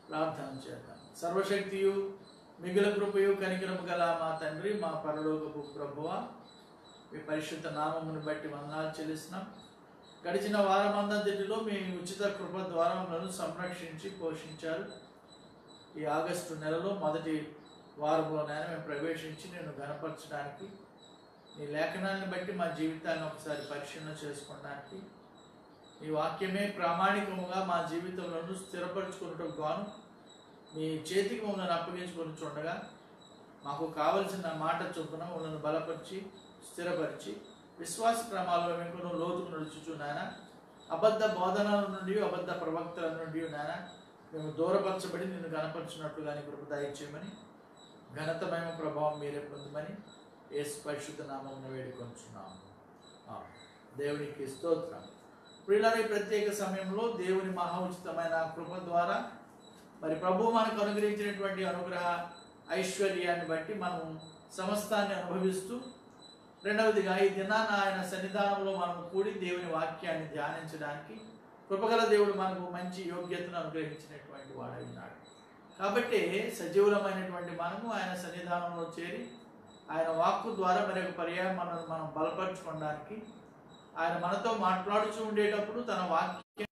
ప్రార్థన చేద్దాం సర్వశక్తియు మిగిల కృపయు కనికరము గల మా తండ్రి మా పరలోకపు ప్రభువ మీ పరిశుద్ధ నామమును బట్టి వందనాలు చెల్లిస్తున్నాం గడిచిన వారమందంతటిలో మీ ఉచిత కృప ద్వారా మమ్మల్ని సంరక్షించి పోషించారు ఈ ఆగస్టు నెలలో మొదటి వారంలోనైనా మేము ప్రవేశించి నేను గనపరచడానికి నీ లేఖనాన్ని బట్టి మా జీవితాన్ని ఒకసారి పరిశీలన చేసుకోవడానికి నీ వాక్యమే ప్రామాణికముగా మా జీవితంలో స్థిరపరచుకున్నట్టు గాను మీ చేతికి మమ్మల్ని అప్పగించుకొని చూడగా మాకు కావలసిన మాట చొప్పున మమ్మల్ని బలపరిచి స్థిరపరిచి విశ్వాస క్రమాల్లో వెంకను లోతుకు నడుచుచున్నానా అబద్ధ బోధనల నుండి అబద్ధ ప్రవక్తల నుండి నాయన మేము దూరపరచబడి నిన్ను గణపరచినట్లుగా నీ కృప దయచేయమని ఘనతమైన ప్రభావం మీరే పొందమని యేసు పరిశుద్ధ నామం వేడుకొంచున్నాము ఆమేన్. దేవునికి స్తోత్రం ప్రియులారి ప్రత్యేక సమయంలో దేవుని మహా ఉచితమైన కృప ద్వారా మరి ప్రభు మనకు అనుగ్రహించినటువంటి అనుగ్రహ ఐశ్వర్యాన్ని బట్టి మనం సమస్తాన్ని అనుభవిస్తూ రెండవదిగా ఈ దినాన ఆయన సన్నిధానంలో మనం కూడి దేవుని వాక్యాన్ని ధ్యానించడానికి కృపగల దేవుడు మనకు మంచి యోగ్యతను అనుగ్రహించినటువంటి వాడై ఉన్నాడు కాబట్టి సజీవులమైనటువంటి మనము ఆయన సన్నిధానంలో చేరి ఆయన వాక్కు ద్వారా మరి ఒక పర్యాయం మనం మనం బలపరచుకోవడానికి ఆయన మనతో మాట్లాడుతూ ఉండేటప్పుడు తన వాక్యం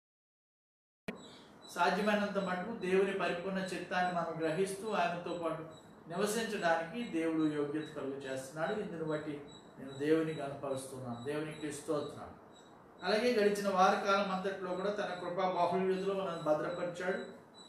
సాధ్యమైనంత మటుకు దేవుని పరిపూర్ణ చిత్తాన్ని మనం గ్రహిస్తూ ఆయనతో పాటు నివసించడానికి దేవుడు యోగ్యత కలుగు చేస్తున్నాడు ఇందుని బట్టి నేను దేవుని కనపరుస్తున్నాను దేవునికి స్తోత్రం అలాగే గడిచిన వార కాలం అంతట్లో కూడా తన కృపా బాహుళ్యతలో మనం భద్రపరిచాడు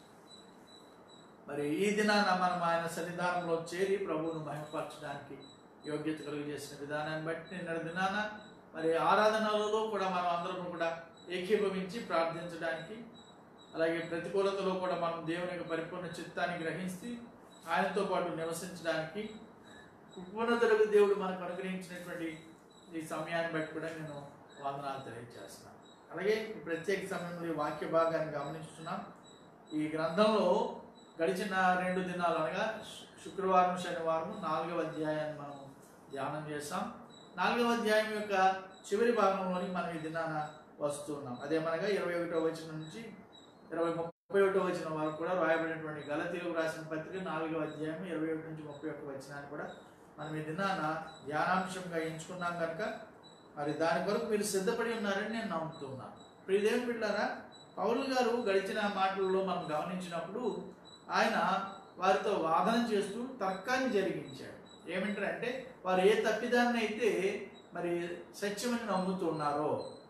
మరి ఈ దినాన మనం ఆయన సన్నిధానంలో చేరి ప్రభువును మహిమపరచడానికి యోగ్యత కలుగు చేసిన విధానాన్ని బట్టి నిన్న దినాన మరి ఆరాధనలలో కూడా మనం అందరం కూడా ఏకీభవించి ప్రార్థించడానికి అలాగే ప్రతికూలతలో కూడా మనం దేవుని యొక్క పరిపూర్ణ చిత్తాన్ని గ్రహించి ఆయనతో పాటు నివసించడానికి ఉపనతులకు దేవుడు మనకు అనుగ్రహించినటువంటి ఈ సమయాన్ని బట్టి కూడా నేను వందనాలు తెలియజేస్తున్నాను అలాగే ఈ ప్రత్యేక సమయంలో ఈ వాక్య భాగాన్ని గమనిస్తున్నాం ఈ గ్రంథంలో గడిచిన రెండు దినాలు అనగా శు- శుక్రవారం శనివారం నాలుగవ అధ్యాయాన్ని మనం ధ్యానం చేస్తాం నాలుగవ అధ్యాయం యొక్క చివరి భాగంలోని మనం ఈ దినాన వస్తున్నాం అదేమనగా ఇరవై ఒకటో వచనం నుంచి ఇరవై ముప్పై ఒకటో వచ్చిన వరకు కూడా రాయబడినటువంటి గలతీలకు రాసిన పత్రిక నాలుగవ అధ్యాయం ఇరవై ఒకటి నుంచి ముప్పై ఒక్క వచనాన్ని కూడా మనం ఈ దినాన ధ్యానాంశంగా ఎంచుకున్నాం కనుక మరి దాని కొరకు మీరు సిద్ధపడి ఉన్నారని నేను నమ్ముతున్నాను ప్రియదేవి బిడ్డారా పౌలు గారు గడిచిన మాటలలో మనం గమనించినప్పుడు ఆయన వారితో వాదన చేస్తూ తర్కాన్ని జరిగించాడు ఏమిటంటే వారు ఏ తప్పిదాన్ని అయితే మరి సత్యమని నమ్ముతున్నారో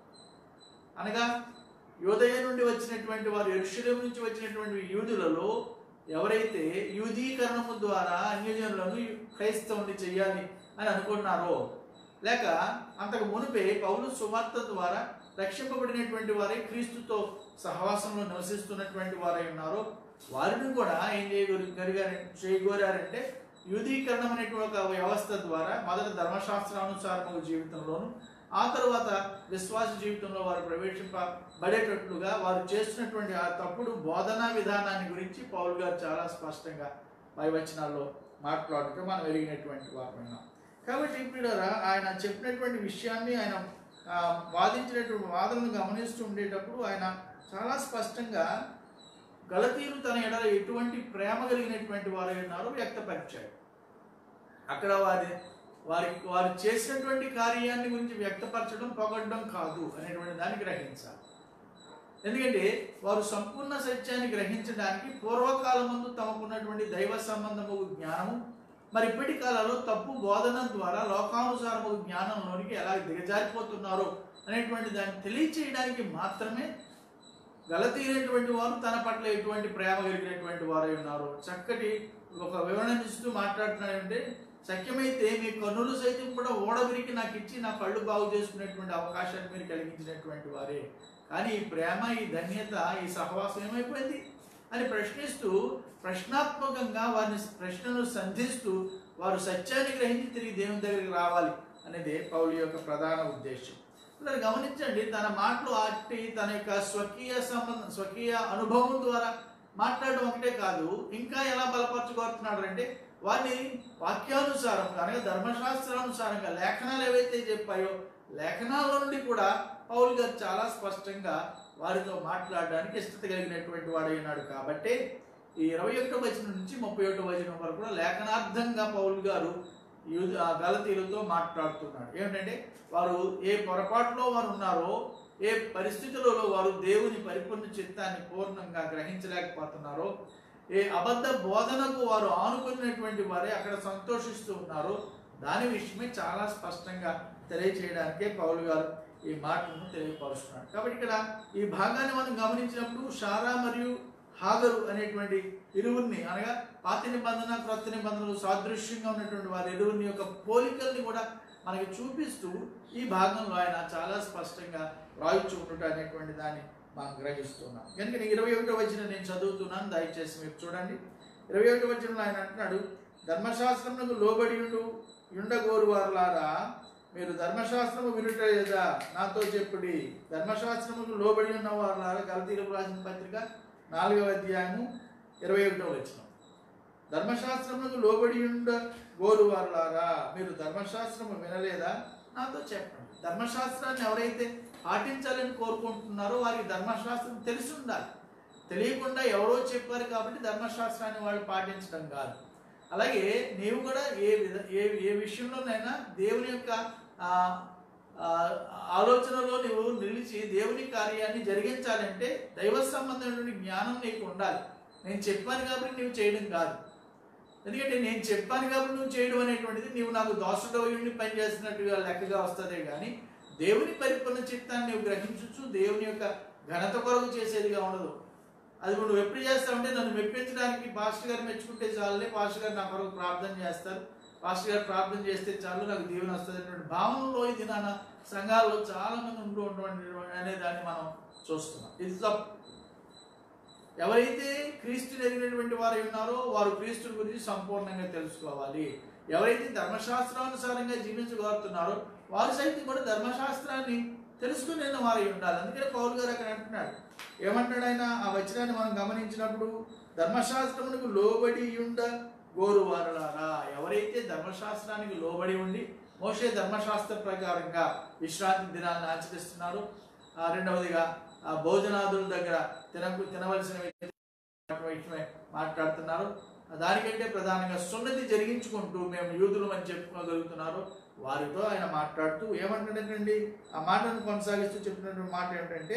అనగా యోదయ నుండి వచ్చినటువంటి వారు ఎరుషులేం నుంచి వచ్చినటువంటి యూదులలో ఎవరైతే యూదీకరణము ద్వారా అన్యజనులను క్రైస్తవుని చెయ్యాలి అని అనుకున్నారో లేక అంతకు మునిపే పౌలు సువార్త ద్వారా రక్షింపబడినటువంటి వారే క్రీస్తుతో సహవాసంలో నివసిస్తున్నటువంటి వారై ఉన్నారో వారిని కూడా ఏం చేయగలిగారు చేయగోరారంటే యూదీకరణం అనేటువంటి ఒక వ్యవస్థ ద్వారా మొదట ధర్మశాస్త్రానుసారము జీవితంలోను ఆ తర్వాత విశ్వాస జీవితంలో వారు ప్రవేశింపబడేటట్లుగా వారు చేస్తున్నటువంటి ఆ తప్పుడు బోధనా విధానాన్ని గురించి పౌల్ గారు చాలా స్పష్టంగా పై వచనాల్లో మాట్లాడటం మనం ఎరిగినటువంటి వారు విన్నాం కాబట్టి ఇప్పుడు ఆయన చెప్పినటువంటి విషయాన్ని ఆయన ఆ, వాదించినటువంటి వాదనను గమనిస్తూ ఉండేటప్పుడు ఆయన చాలా స్పష్టంగా గలతీరు తన ఎడల ఎటువంటి ప్రేమ కలిగినటువంటి వారు ఉన్నారో వ్యక్తపరిచాడు అక్కడ వారి వారి వారు చేసినటువంటి కార్యాన్ని గురించి వ్యక్తపరచడం పొగడడం కాదు అనేటువంటి దాన్ని గ్రహించాలి ఎందుకంటే వారు సంపూర్ణ సత్యాన్ని గ్రహించడానికి పూర్వకాలం ముందు తమకున్నటువంటి దైవ సంబంధము జ్ఞానము మరి ఇప్పటి కాలంలో తప్పు బోధన ద్వారా లోకానుసారము జ్ఞానంలోనికి ఎలా దిగజారిపోతున్నారో అనేటువంటి దాన్ని తెలియచేయడానికి మాత్రమే గలతీరైనటువంటి వారు తన పట్ల ఎటువంటి ప్రేమ కలిగినటువంటి వారై ఉన్నారు చక్కటి ఒక వివరణ ఇస్తూ మాట్లాడుతున్నాడంటే సత్యమైతే మీ కన్నులు సైతం కూడా ఓడవిరికి నాకు ఇచ్చి నా కళ్ళు బాగు చేసుకునేటువంటి అవకాశాన్ని మీరు కలిగించినటువంటి వారే కానీ ఈ ప్రేమ ఈ ధన్యత ఈ సహవాసం ఏమైపోయింది అని ప్రశ్నిస్తూ ప్రశ్నాత్మకంగా వారిని ప్రశ్నలు సంధిస్తూ వారు సత్యాన్ని గ్రహించి తిరిగి దేవుని దగ్గరికి రావాలి అనేది పౌలు యొక్క ప్రధాన ఉద్దేశం ఇక్కడ గమనించండి తన మాటలు ఆటి తన యొక్క స్వకీయ సంబంధం స్వకీయ అనుభవం ద్వారా మాట్లాడడం ఒకటే కాదు ఇంకా ఎలా బలపరచుకోరుతున్నాడు అంటే వారిని వాక్యానుసారంగా అనగా ధర్మశాస్త్రానుసారంగా లేఖనాలు ఏవైతే చెప్పాయో లేఖనాల నుండి కూడా పౌలు గారు చాలా స్పష్టంగా వారితో మాట్లాడడానికి ఇష్టత కలిగినటువంటి వాడై ఉన్నాడు కాబట్టి ఈ ఇరవై ఒకటో వచనం నుంచి ముప్పై ఒకటో వచనం వరకు కూడా లేఖనార్థంగా పౌల్ గారు యూద- ఆ గలతీలతో మాట్లాడుతున్నాడు ఏమిటంటే వారు ఏ పొరపాటులో వారు ఉన్నారో ఏ పరిస్థితులలో వారు దేవుని పరిపూర్ణ చిత్తాన్ని పూర్ణంగా గ్రహించలేకపోతున్నారో ఏ అబద్ధ బోధనకు వారు ఆనుకున్నటువంటి వారే అక్కడ సంతోషిస్తూ ఉన్నారో దాని విషయమే చాలా స్పష్టంగా తెలియచేయడానికే పౌలు గారు ఈ మాటలను తెలియపరుస్తున్నాడు కాబట్టి ఇక్కడ ఈ భాగాన్ని మనం గమనించినప్పుడు షారా మరియు హాగరు అనేటువంటి ఇరువురిని అనగా పాత నిబంధన క్రొత్త నిబంధనలు సాదృశ్యంగా ఉన్నటువంటి వారి ఇరువురిని యొక్క పోలికల్ని కూడా మనకి చూపిస్తూ ఈ భాగంలో ఆయన చాలా స్పష్టంగా రాయిచూ ఉండటం అనేటువంటి దాన్ని మనం గ్రహిస్తున్నాం కనుక నేను ఇరవై ఒకటో వచ్చిన నేను చదువుతున్నాను దయచేసి మీరు చూడండి ఇరవై ఒకటో వచ్చిన ఆయన అంటున్నాడు ధర్మశాస్త్రమునకు లోబడి ఉండు ఉండగోరు వారులారా మీరు ధర్మశాస్త్రము వినుట లేదా నాతో చెప్పుడి ధర్మశాస్త్రముకు లోబడి ఉన్న వారులారా గలతీలకు రాసిన పత్రిక నాలుగవ అధ్యాయము ఇరవై ఒకటో వచ్చిన ధర్మశాస్త్రములకు లోబడి ఉండ గోరు వారులారా మీరు ధర్మశాస్త్రము వినలేదా నాతో చెప్పండి ధర్మశాస్త్రాన్ని ఎవరైతే పాటించాలని కోరుకుంటున్నారో వారికి ధర్మశాస్త్రం తెలిసి ఉండాలి తెలియకుండా ఎవరో చెప్పారు కాబట్టి ధర్మశాస్త్రాన్ని వాళ్ళు పాటించడం కాదు అలాగే నీవు కూడా ఏ విధ ఏ ఏ విషయంలోనైనా దేవుని యొక్క ఆ, ఆ, ఆలోచనలో నువ్వు నిలిచి దేవుని కార్యాన్ని జరిగించాలంటే దైవ సంబంధమైనటువంటి జ్ఞానం నీకు ఉండాలి నేను చెప్పాను కాబట్టి నువ్వు చేయడం కాదు ఎందుకంటే నేను చెప్పాను కాబట్టి నువ్వు చేయడం అనేటువంటిది నీవు నాకు దోషుడు ఉండి పని చేస్తున్నట్టుగా లెక్కగా వస్తుందే కానీ దేవుని పరిపూర్ణ చిత్తాన్ని నువ్వు గ్రహించవచ్చు దేవుని యొక్క ఘనత కొరకు చేసేదిగా ఉండదు అది నువ్వు ఎప్పుడు చేస్తావంటే నన్ను మెప్పించడానికి పాస్టర్ గారు మెచ్చుకుంటే చాలులే పాస్టర్ గారు నా కొరకు ప్రార్థన చేస్తారు పాస్టర్ గారు ప్రార్థన చేస్తే చాలు నాకు దీవెన వస్తుంది అనేటువంటి భావనలో ఇది నాన్న సంఘాల్లో చాలా మంది ఉంటూ ఉన్నటువంటి అనే దాన్ని మనం చూస్తున్నాం ఇది తప్పు ఎవరైతే క్రీస్తు ఎరిగినటువంటి వారు ఉన్నారో వారు క్రీస్తు గురించి సంపూర్ణంగా తెలుసుకోవాలి ఎవరైతే ధర్మశాస్త్రానుసారంగా జీవించగలుగుతున్నారో వారు సైతం కూడా ధర్మశాస్త్రాన్ని తెలుసుకునే వారై ఉండాలి అందుకనే పౌల్ గారు అక్కడ అంటున్నాడు ఏమంటాడు ఆయన ఆ వచనాన్ని మనం గమనించినప్పుడు ధర్మశాస్త్రమునకు లోబడి ఉండ గోరు వారలారా ఎవరైతే ధర్మశాస్త్రానికి లోబడి ఉండి మోషే ధర్మశాస్త్ర ప్రకారంగా విశ్రాంతి దినాలను ఆచరిస్తున్నారు ఆ రెండవదిగా ఆ భోజనాదుల దగ్గర తినకు తినవలసిన విషయమే మాట్లాడుతున్నారు దానికంటే ప్రధానంగా సున్నతి జరిగించుకుంటూ మేము యూదులు అని చెప్పుకోగలుగుతున్నారు వారితో ఆయన మాట్లాడుతూ ఏమంటాడండి ఆ మాటను కొనసాగిస్తూ చెప్పినటువంటి మాట ఏమిటంటే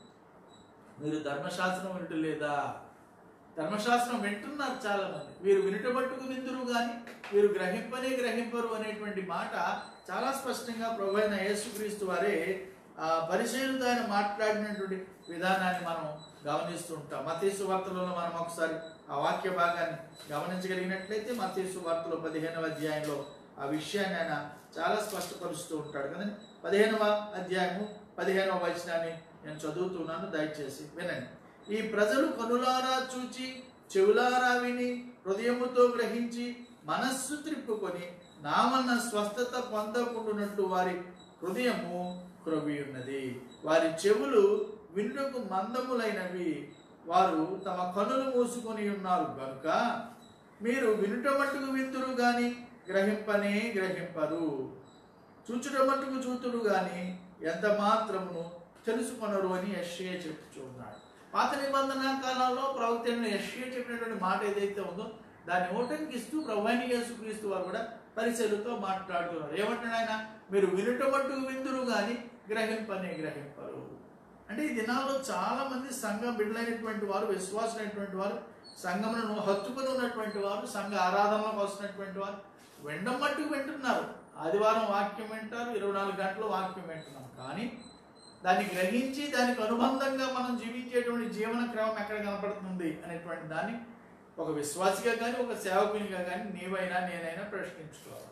మీరు ధర్మశాస్త్రం వినటలేదా ధర్మశాస్త్రం వింటున్నారు చాలా మంది వీరు వినుట మట్టుకు విందురు కానీ వీరు గ్రహింపనే గ్రహింపరు అనేటువంటి మాట చాలా స్పష్టంగా ప్రభు అయిన యేసుక్రీస్తు వారే ఆ పరిశీలితో ఆయన మాట్లాడినటువంటి విధానాన్ని మనం గమనిస్తూ ఉంటాం మతీసు వార్తలలో మనం ఒకసారి ఆ వాక్య భాగాన్ని గమనించగలిగినట్లయితే మతీసు వార్తలో పదిహేనవ అధ్యాయంలో ఆ విషయాన్ని ఆయన చాలా స్పష్టపరుస్తూ ఉంటాడు కదండి పదిహేనవ అధ్యాయము పదిహేనవ వచనాన్ని నేను చదువుతున్నాను దయచేసి వినండి ఈ ప్రజలు కనులారా చూచి చెవులారా విని హృదయముతో గ్రహించి మనస్సు త్రిప్పుకొని నామన్న స్వస్థత పొందకుండునట్టు వారి హృదయము క్రొవి ఉన్నది వారి చెవులు వినుటకు మందములైనవి వారు తమ కనులు మూసుకొని ఉన్నారు కనుక మీరు వినుట మట్టుకు విందురు గాని గ్రహింపనే గ్రహింపరు చూచుట మట్టుకు చూతుడు గాని ఎంత మాత్రమును తెలుసుకొనరు అని యశ్య చెప్పుచున్నాడు పాత నిబంధన కాలంలో ప్రవక్త యశ్య చెప్పినటువంటి మాట ఏదైతే ఉందో దాన్ని ఓటంకిస్తూ ప్రభుని యేసుక్రీస్తు వారు కూడా పరిశీలతో మాట్లాడుతున్నారు ఏమంటున్నాడు ఆయన మీరు వినుట మట్టుకు విందురు గాని గ్రహింపనే గ్రహింపరు అంటే ఈ దినాల్లో చాలా మంది సంఘం బిడ్డలైనటువంటి వారు విశ్వాసులైనటువంటి వారు సంఘములను హత్తుకుని ఉన్నటువంటి వారు సంఘ ఆరాధనలకు వస్తున్నటువంటి వారు వినడం మట్టుకు వింటున్నారు ఆదివారం వాక్యం వింటారు ఇరవై నాలుగు గంటలు వాక్యం వింటున్నాం కానీ దాన్ని గ్రహించి దానికి అనుబంధంగా మనం జీవించేటువంటి జీవన క్రమం ఎక్కడ కనపడుతుంది అనేటువంటి దాన్ని ఒక విశ్వాసిగా కానీ ఒక సేవకునిగా కానీ నీవైనా నేనైనా ప్రశ్నించుకోవాలి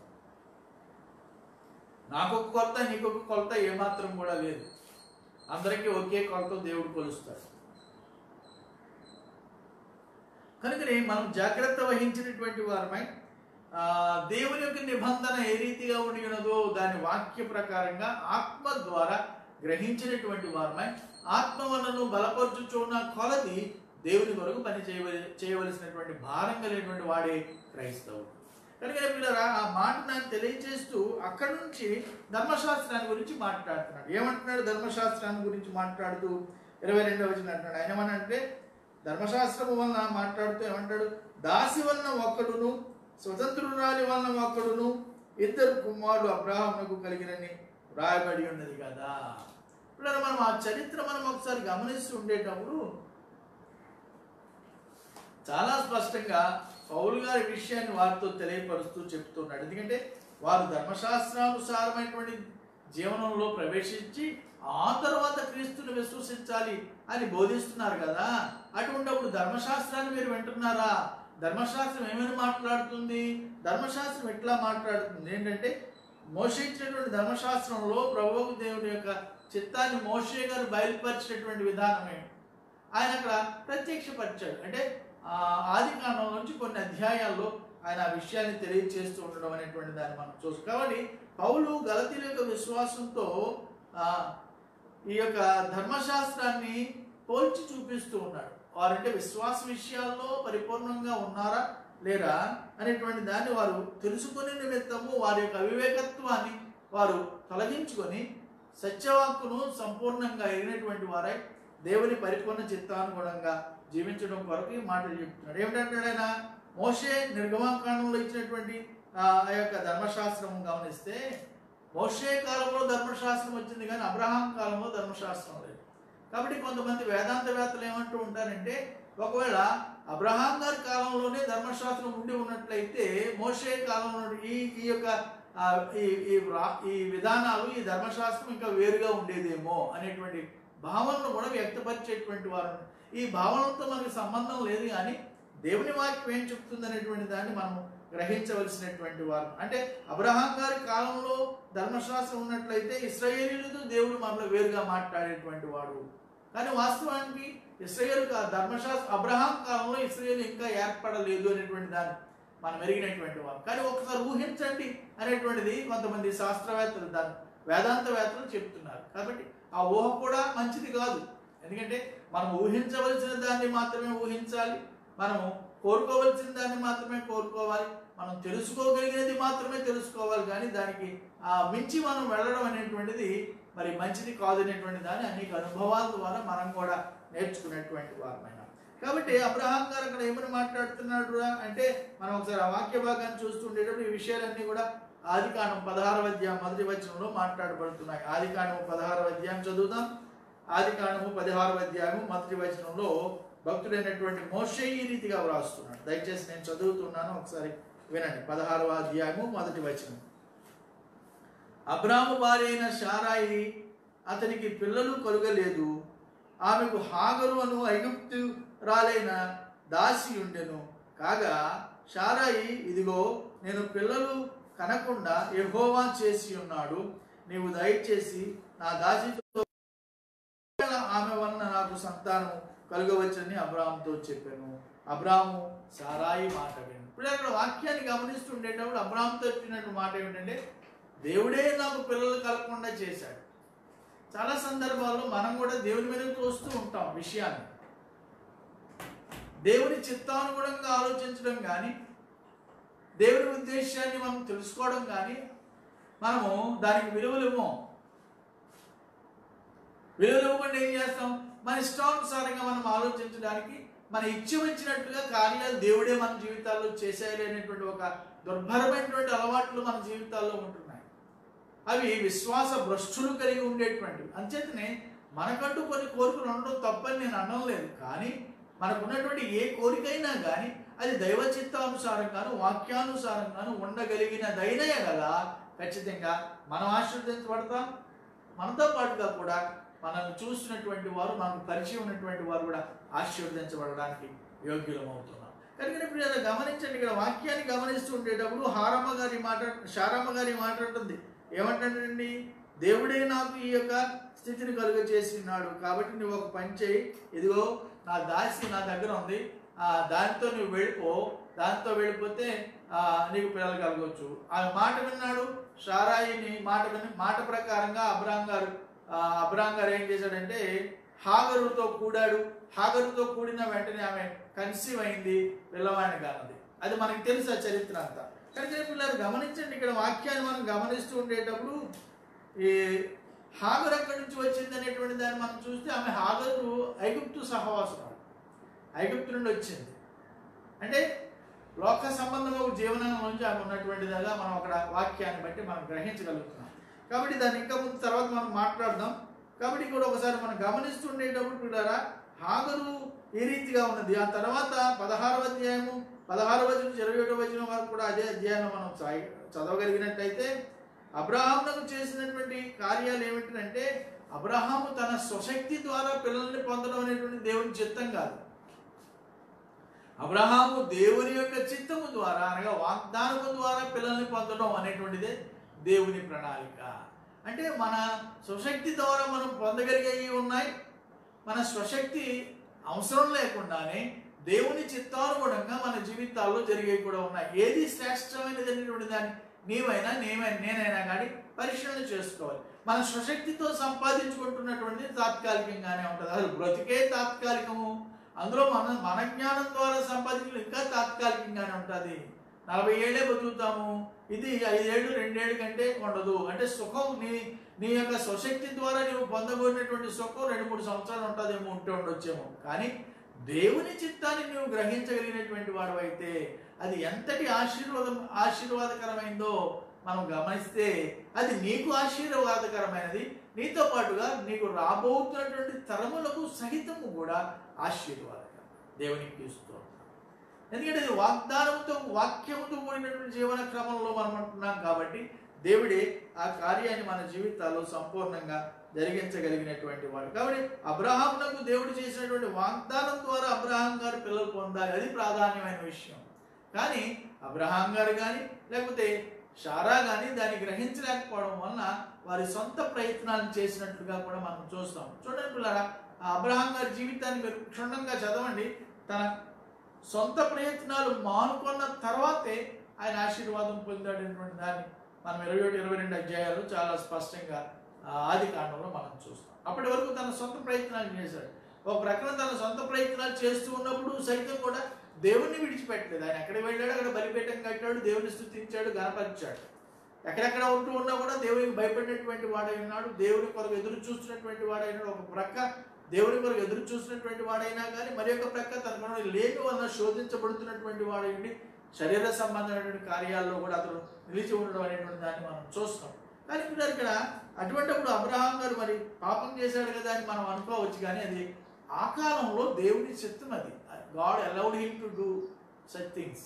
నాకొక కొలత నీకొక కొలత ఏమాత్రం కూడా లేదు అందరికీ ఒకే కొలత దేవుడు కొలుస్తాడు కనుకనే మనం జాగ్రత్త వహించినటువంటి వారమై ఆ, దేవుని యొక్క నిబంధన ఏ రీతిగా ఉండి ఉన్నదో దాని వాక్య ప్రకారంగా ఆత్మ ద్వారా గ్రహించినటువంటి వారమై ఆత్మ వలన బలపరచుచున్న కొలది దేవుని కొరకు పని చేయవల చేయవలసినటువంటి భారం కలిగినటువంటి వాడే క్రైస్తవుడు కనుక పిల్లరా ఆ మాట నాకు తెలియజేస్తూ అక్కడి నుంచి ధర్మశాస్త్రాన్ని గురించి మాట్లాడుతున్నాడు ఏమంటున్నాడు ధర్మశాస్త్రాన్ని గురించి మాట్లాడుతూ ఇరవై రెండవ వచ్చిన అంటాడు ఆయన ఏమనంటే ధర్మశాస్త్రము వలన మాట్లాడుతూ ఏమంటాడు దాసి వలన ఒక్కడును స్వతంత్రురాలి వలన ఒక్కడును ఇద్దరు కుమారుడు అబ్రాహమునకు కలిగినని రాయబడి ఉన్నది కదా ఇప్పుడు మనం ఆ చరిత్ర మనం ఒకసారి గమనిస్తూ ఉండేటప్పుడు చాలా స్పష్టంగా పౌలు గారి విషయాన్ని వారితో తెలియపరుస్తూ చెప్తున్నాడు ఎందుకంటే వారు ధర్మశాస్త్రానుసారమైనటువంటి జీవనంలో ప్రవేశించి ఆ తర్వాత క్రీస్తుని విశ్వసించాలి అని బోధిస్తున్నారు కదా అటువంటిప్పుడు ధర్మశాస్త్రాన్ని మీరు వింటున్నారా ధర్మశాస్త్రం ఏమని మాట్లాడుతుంది ధర్మశాస్త్రం ఎట్లా మాట్లాడుతుంది ఏంటంటే మోషే ఇచ్చినటువంటి ధర్మశాస్త్రంలో ప్రభువు దేవుని యొక్క చిత్తాన్ని మోషే గారు బయలుపరిచినటువంటి విధానమే ఆయన అక్కడ ప్రత్యక్షపరిచాడు అంటే ఆ ఆది కాండం నుంచి కొన్ని అధ్యాయాల్లో ఆయన ఆ విషయాన్ని తెలియజేస్తూ ఉండడం అనేటువంటి దాన్ని మనం చూస్తాం కాబట్టి పౌలు గలతీల యొక్క విశ్వాసంతో ఆ, ఈ యొక్క ధర్మశాస్త్రాన్ని పోల్చి చూపిస్తూ ఉన్నాడు వారంటే విశ్వాస విషయాల్లో పరిపూర్ణంగా ఉన్నారా లేరా అనేటువంటి దాన్ని వారు తెలుసుకునే నిమిత్తము వారి యొక్క అవివేకత్వాన్ని వారు తొలగించుకొని సత్యవాక్కును సంపూర్ణంగా ఎరిగినటువంటి వారై దేవుని పరిపూర్ణ చిత్తానుగుణంగా జీవించడం కొరకు ఈ మాటలు చెప్తున్నాడు ఏమిటంటాడు ఆయన మోషే నిర్గమాకాండంలో ఇచ్చినటువంటి ఆ ఆ యొక్క ధర్మశాస్త్రం గమనిస్తే మోషే కాలంలో ధర్మశాస్త్రం వచ్చింది కానీ అబ్రహాం కాలంలో ధర్మశాస్త్రం లేదు కాబట్టి కొంతమంది వేదాంతవేత్తలు ఏమంటూ ఉంటారంటే ఒకవేళ అబ్రహాం గారి కాలంలోనే ధర్మశాస్త్రం ఉండి ఉన్నట్లయితే మోషే కాలంలో ఈ ఈ యొక్క ఆ, ఈ ఈ వ్రా- ఈ విధానాలు ఈ ధర్మశాస్త్రం ఇంకా వేరుగా ఉండేదేమో అనేటువంటి భావనను కూడా వ్యక్తపరిచేటువంటి వారు ఈ భావనలతో మనకి సంబంధం లేదు కానీ దేవుని వాక్యం ఏం చెప్తుంది అనేటువంటి దాన్ని మనం గ్రహించవలసినటువంటి వారు అంటే అబ్రహాం గారి కాలంలో ధర్మశాస్త్రం ఉన్నట్లయితే ఇస్రాయేలీలతో దేవుడు మనలో వేరుగా మాట్లాడేటువంటి వాడు కానీ వాస్తవానికి ఇస్రాయేల్ కా- ధర్మశాస్త్ర అబ్రహాం కాలంలో ఇస్రాయేల్ ఇంకా ఏర్పడలేదు అనేటువంటి దాన్ని మనం ఎరిగినటువంటి వారు కానీ ఒకసారి ఊహించండి అనేటువంటిది కొంతమంది శాస్త్రవేత్తలు దాన్ని వేదాంతవేత్తలు చెప్తున్నారు కాబట్టి ఆ ఊహ కూడా మంచిది కాదు ఎందుకంటే మనం ఊహించవలసిన దాన్ని మాత్రమే ఊహించాలి మనము కోరుకోవలసిన దాన్ని మాత్రమే కోరుకోవాలి మనం తెలుసుకోగలిగినది మాత్రమే తెలుసుకోవాలి కానీ దానికి ఆ మించి మనం వెళ్ళడం అనేటువంటిది మరి మంచిది కాదు అనేటువంటి దాన్ని అనేక అనుభవాల ద్వారా మనం కూడా నేర్చుకునేటువంటి వారమైన కాబట్టి అబ్రహాం గారు అక్కడ ఏమని మాట్లాడుతున్నాడు రా అంటే మనం ఒకసారి ఆ వాక్య భాగాన్ని చూస్తుండేటప్పుడు ఈ విషయాలన్నీ కూడా ఆదికాండం పదహారవ అధ్యాయం మొదటి వచనంలో మాట్లాడబడుతున్నాయి ఆదికాండం పదహారవ అధ్యాయం చదువుదాం ఆదికాండము పదహారవ అధ్యాయము మొదటి వచనంలో భక్తుడైనటువంటి మోషే ఈ రీతిగా వ్రాస్తున్నాడు దయచేసి నేను చదువుతున్నాను ఒకసారి వినండి పదహారవ అధ్యాయము మొదటి వచనం అబ్రాము భార్య అయిన షారాయి అతనికి పిల్లలు కలుగలేదు ఆమెకు హాగరు అను ఐగుప్తు రాలైన దాసి ఉండెను కాగా షారాయి ఇదిగో నేను పిల్లలు కనకుండా యెహోవా చేసి ఉన్నాడు నీవు దయచేసి నా దాసితో ఆమె వలన నాకు సంతానం కలుగవచ్చని అబ్రాహాంతో చెప్పాను అబ్రాము సారాయి మాట విను ఇప్పుడు అక్కడ వాక్యాన్ని గమనిస్తుండేటప్పుడు అబ్రాహాంతో చెప్పినట్టు మాట ఏమిటంటే దేవుడే నాకు పిల్లలు కలగకుండా చేశాడు చాలా సందర్భాల్లో మనం కూడా దేవుని మీద చూస్తూ ఉంటాం విషయాన్ని దేవుని చిత్తానుగుణంగా ఆలోచించడం కానీ దేవుని ఉద్దేశాన్ని మనం తెలుసుకోవడం కానీ మనము దానికి విలువలు ఇవ్వం విలువలు ఇవ్వకుండా ఏం చేస్తాం మన ఇష్టానుసారంగా మనం ఆలోచించడానికి మన ఇచ్చి వచ్చినట్టుగా కార్యాలు దేవుడే మన జీవితాల్లో చేసేయాలి అనేటువంటి ఒక దుర్భరమైనటువంటి అలవాట్లు మన జీవితాల్లో ఉంటున్నాయి అవి విశ్వాస భ్రష్టులు కలిగి ఉండేటువంటివి అంచేతనే మనకంటూ కొన్ని కోరికలు ఉండడం తప్పని నేను అనడం లేదు కానీ మనకున్నటువంటి ఏ కోరికైనా కానీ అది దైవ చిత్తానుసారంగాను వాక్యానుసారంగాను ఉండగలిగినదైనా కదా ఖచ్చితంగా మనం ఆశీర్వదించబడతాం మనతో పాటుగా కూడా మనల్ని చూసినటువంటి వారు మనకు పరిచయం ఉన్నటువంటి వారు కూడా ఆశీర్వదించబడడానికి యోగ్యులం అవుతున్నాం కనుక ఇప్పుడు ఇలా గమనించండి ఇక్కడ వాక్యాన్ని గమనిస్తూ ఉండేటప్పుడు హారమ్మ గారి మాట శారమ్మ గారి మాట్లాడుతుంది ఏమంటాడండి దేవుడే నాకు ఈ యొక్క స్థితిని కలుగ చేసినాడు కాబట్టి నువ్వు ఒక పని చేయి ఇదిగో నా దాసి నా దగ్గర ఉంది ఆ దానితో నువ్వు వెళ్ళిపో దాంతో వెళ్ళిపోతే ఆ, నీకు పిల్లలు కలగవచ్చు ఆ మాట విన్నాడు షారాయిని మాట విని మాట ప్రకారంగా అబ్రాం గారు ఆ, అబ్రాం గారు ఏం చేశాడంటే హాగరుతో కూడాడు హాగరుతో కూడిన వెంటనే ఆమె కన్సీవ్ అయింది పిల్లవాడిని కానది అది మనకి తెలుసు ఆ చరిత్ర అంతా కనుక పిల్లలు గమనించండి ఇక్కడ వాక్యాన్ని మనం గమనిస్తూ ఉండేటప్పుడు ఈ హాగరు ఎక్కడి నుంచి వచ్చింది అనేటువంటి దాన్ని మనం చూస్తే ఆమె హాగరు ఐగుప్తు సహవాసురాలు ఐగుప్తు నుండి వచ్చింది అంటే లోక సంబంధమైన జీవనం నుంచి ఆమె ఉన్నటువంటిదిగా మనం అక్కడ వాక్యాన్ని బట్టి మనం గ్రహించగలుగుతున్నాం కాబట్టి దాన్ని ఇంకా ముందు తర్వాత మనం మాట్లాడదాం కాబట్టి కూడా ఒకసారి మనం గమనిస్తుండేటప్పుడు పిల్లరా హాగరు ఏ రీతిగా ఉన్నది ఆ తర్వాత పదహారవ అధ్యాయము పదహారవ వచనం నుంచి ఇరవై ఒకటో వచనం వరకు కూడా అదే అధ్యాయంలో మనం చ- చదవగలిగినట్టయితే అబ్రహామునకు చేసినటువంటి కార్యాలు ఏమిటంటే అబ్రహాము తన స్వశక్తి ద్వారా పిల్లల్ని పొందడం అనేటువంటి దేవుని చిత్తం కాదు అబ్రహాము దేవుని యొక్క చిత్తము ద్వారా అనగా వాగ్దానము ద్వారా పిల్లల్ని పొందడం అనేటువంటిదే దేవుని ప్రణాళిక అంటే మన స్వశక్తి ద్వారా మనం పొందగలిగేవి ఉన్నాయి మన స్వశక్తి అవసరం లేకుండానే దేవుని చిత్తానుగుణంగా మన జీవితాల్లో జరిగేవి కూడా ఉన్నాయి ఏది శ్రేష్టమైనది అనేటువంటి దాన్ని నీవైనా నేమైనా నేనైనా కానీ పరిశీలన చేసుకోవాలి మన స్వశక్తితో సంపాదించుకుంటున్నటువంటిది తాత్కాలికంగానే ఉంటుంది అసలు బ్రతికే తాత్కాలికము అందులో మన మన జ్ఞానం ద్వారా సంపాదించడం ఇంకా తాత్కాలికంగానే ఉంటుంది నలభై ఏళ్ళే బతుకుతాము ఇది ఐదేళ్ళు రెండేళ్ళు కంటే ఉండదు అంటే సుఖం నీ నీ యొక్క స్వశక్తి ద్వారా నువ్వు పొందబోయినటువంటి సుఖం రెండు మూడు సంవత్సరాలు ఉంటుందేమో ఉంటే ఉండొచ్చేమో కానీ దేవుని చిత్తాన్ని నువ్వు గ్రహించగలిగినటువంటి వాడవైతే అది ఎంతటి ఆశీర్వాదం ఆశీర్వాదకరమైందో మనం గమనిస్తే అది నీకు ఆశీర్వాదకరమైనది నీతో పాటుగా నీకు రాబోతున్నటువంటి తరములకు సహితము కూడా ఆశీర్వాదకరం దేవునికి స్తోత్రం ఎందుకంటే ఇది వాగ్దానంతో వాక్యముతో కూడినటువంటి జీవన క్రమంలో మనం ఉంటున్నాం కాబట్టి దేవుడే ఆ కార్యాన్ని మన జీవితాల్లో సంపూర్ణంగా జరిగించగలిగినటువంటి వాడు కాబట్టి అబ్రహామునకు దేవుడు చేసినటువంటి వాగ్దానం ద్వారా అబ్రహాం గారు పిల్లలు పొందాలి అది ప్రాధాన్యమైన విషయం కానీ అబ్రహాం గారు కానీ లేకపోతే షారా కానీ దాన్ని గ్రహించలేకపోవడం వలన వారి సొంత ప్రయత్నాలను చేసినట్లుగా కూడా మనం చూస్తాం చూడండి పిల్లరా ఆ అబ్రహాం గారి జీవితాన్ని మీరు క్షుణ్ణంగా చదవండి తన సొంత ప్రయత్నాలు మానుకున్న తర్వాతే ఆయన ఆశీర్వాదం పొందాడనేటువంటి దాన్ని మనం ఇరవై ఒకటి ఇరవై రెండు అధ్యాయాలు చాలా స్పష్టంగా ఆ ఆది కాండంలో మనం చూస్తాం అప్పటి వరకు తన సొంత ప్రయత్నాలు చేశాడు ఒక ప్రక్కన తన సొంత ప్రయత్నాలు చేస్తూ ఉన్నప్పుడు సైతం కూడా దేవుణ్ణి విడిచిపెట్టలేదు ఆయన ఎక్కడికి వెళ్ళాడు అక్కడ బలిపీఠం కట్టాడు దేవుని స్థుతించాడు గణపరిచాడు ఎక్కడెక్కడ ఉంటూ ఉన్నా కూడా దేవునికి భయపడినటువంటి వాడై ఉన్నాడు దేవుని కొరకు ఎదురు చూస్తున్నటువంటి వాడైనాడు ఒక ప్రక్క దేవుని కొరకు ఎదురు చూసినటువంటి వాడైనా కానీ మరి ఒక ప్రక్క తన మనలో లేని వలన శోధించబడుతున్నటువంటి వాడైండి శరీర సంబంధమైనటువంటి కార్యాల్లో కూడా అతను నిలిచి ఉండడం అనేటువంటి దాన్ని మనం చూస్తాం కానీ ఇప్పుడు ఇక్కడ అటువంటిప్పుడు అబ్రహాం గారు మరి పాపం చేశాడు కదా అని మనం అనుకోవచ్చు కానీ అది ఆ కాలంలో దేవుని చిత్తం అది God allowed him to do such things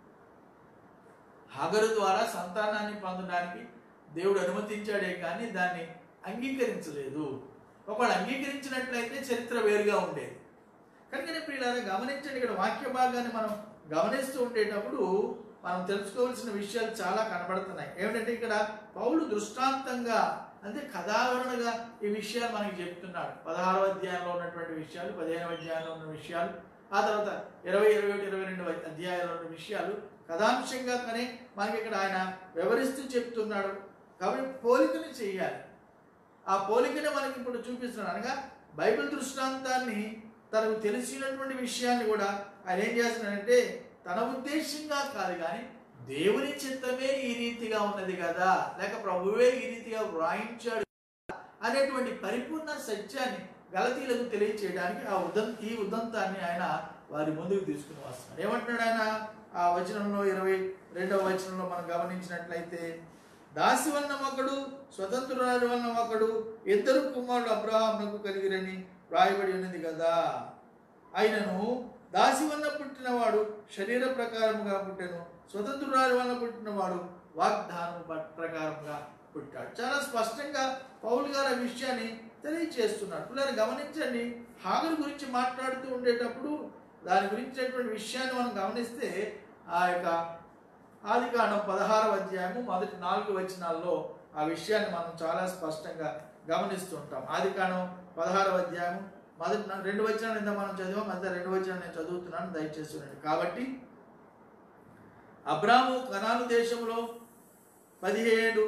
Hagar ద్వారా సంతానాన్ని పొందడానికి దేవుడు అనుమతించాడే కానీ దాన్ని అంగీకరించలేదు ఒకవేళ అంగీకరించినట్లయితే చరిత్ర వేరుగా ఉండేది కనుక ప్రియులారా గమనించండి ఇక్కడ వాక్య భాగాన్ని మనం గమనిస్తూ ఉండేటప్పుడు మనం తెలుసుకోవాల్సిన విషయాలు చాలా కనబడుతున్నాయి ఏమిటంటే ఇక్కడ పౌలు దృష్టాంతంగా అంటే కథావరణగా ఈ విషయాలు మనకి చెప్తున్నాడు పదహారవ అధ్యాయంలో ఉన్నటువంటి విషయాలు పదిహేనవ అధ్యాయంలో ఉన్న విషయాలు ఆ తర్వాత ఇరవై ఇరవై ఒకటి ఇరవై రెండు అధ్యాయాల్లో ఉన్న విషయాలు కథాంశంగా కానీ మనకి ఇక్కడ ఆయన వివరిస్తూ చెప్తున్నాడు కాబట్టి పోలికని చేయాలి ఆ పోలికని మనకి ఇప్పుడు చూపిస్తున్నాడు అనగా బైబిల్ దృష్టాంతాన్ని తనకు తెలిసినటువంటి విషయాన్ని కూడా ఆయన ఏం చేస్తున్నాడంటే తన ఉద్దేశంగా కాదు కానీ దేవుని చిత్తమే ఈ రీతిగా ఉన్నది కదా లేక ప్రభువే ఈ రీతిగా వ్రాయించాడు అనేటువంటి పరిపూర్ణ సత్యాన్ని గలతీలకు తెలియచేయడానికి ఆ ఉదం ఈ ఉదంతాన్ని ఆయన వారి ముందుకు తీసుకుని వస్తున్నాడు ఏమంటున్నాడు ఆయన ఆ వచనంలో ఇరవై రెండవ వచనంలో మనం గమనించినట్లయితే దాసి వలన ఒకడు స్వతంత్రురాజు వలన ఒకడు ఇద్దరు కుమారుడు అబ్రహామునకు కలిగిరని వ్రాయబడి ఉన్నది కదా ఆయనను దాసి వలన పుట్టినవాడు శరీర ప్రకారముగా పుట్టెను స్వతంత్రురాజు వలన పుట్టినవాడు వాగ్దానం ప- ప్రకారంగా పుట్టాడు చాలా స్పష్టంగా పౌలు గారు ఆ విషయాన్ని తెలియచేస్తున్నాడు పిల్లలు గమనించండి హాగర్ గురించి మాట్లాడుతూ ఉండేటప్పుడు దాని గురించినటువంటి విషయాన్ని మనం గమనిస్తే ఆ యొక్క ఆది కాండం పదహారవ అధ్యాయము మొదటి నాలుగు వచనాల్లో ఆ విషయాన్ని మనం చాలా స్పష్టంగా గమనిస్తుంటాం ఆది కాండం పదహారవ అధ్యాయము మొదటి నా- రెండు వచనాలు ఇంత మనం చదివాం అంతా రెండు వచనాలు నేను చదువుతున్నాను దయచేసి వినండి కాబట్టి అబ్రాము కనాను దేశంలో పదిహేడు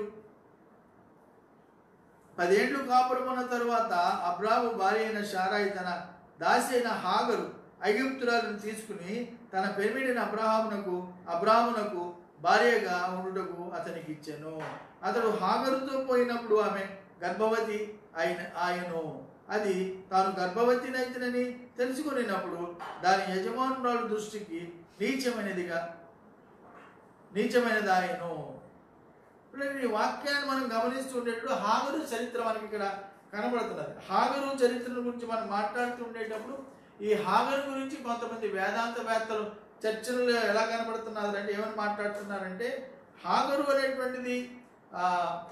పదేండ్లు కాపురమున్న తరువాత అబ్రాము భార్య అయిన షారాయి తన దాసి అయిన హాగరు ఐగుప్తురాలను తీసుకుని తన పెరిమిడిన అబ్రహామునకు అబ్రామునకు భార్యగా ఉండుటకు అతనికి ఇచ్చెను అతడు హాగరుతో పోయినప్పుడు ఆమె గర్భవతి అయిన ఆయను అది తాను గర్భవతినైతనని తెలుసుకునేటప్పుడు దాని యజమానురాలు దృష్టికి నీచమైనదిగా నీచమైనది ఆయను ఇప్పుడు ఈ వాక్యాన్ని మనం గమనిస్తుండేటప్పుడు హాగరు చరిత్ర మనకి ఇక్కడ కనబడుతున్నది హాగరు చరిత్ర గురించి మనం మాట్లాడుతూ ఉండేటప్పుడు ఈ హాగరు గురించి కొంతమంది వేదాంతవేత్తలు చర్చలు ఎలా కనబడుతున్నారు అంటే ఏమని మాట్లాడుతున్నారంటే హాగరు అనేటువంటిది ఆ,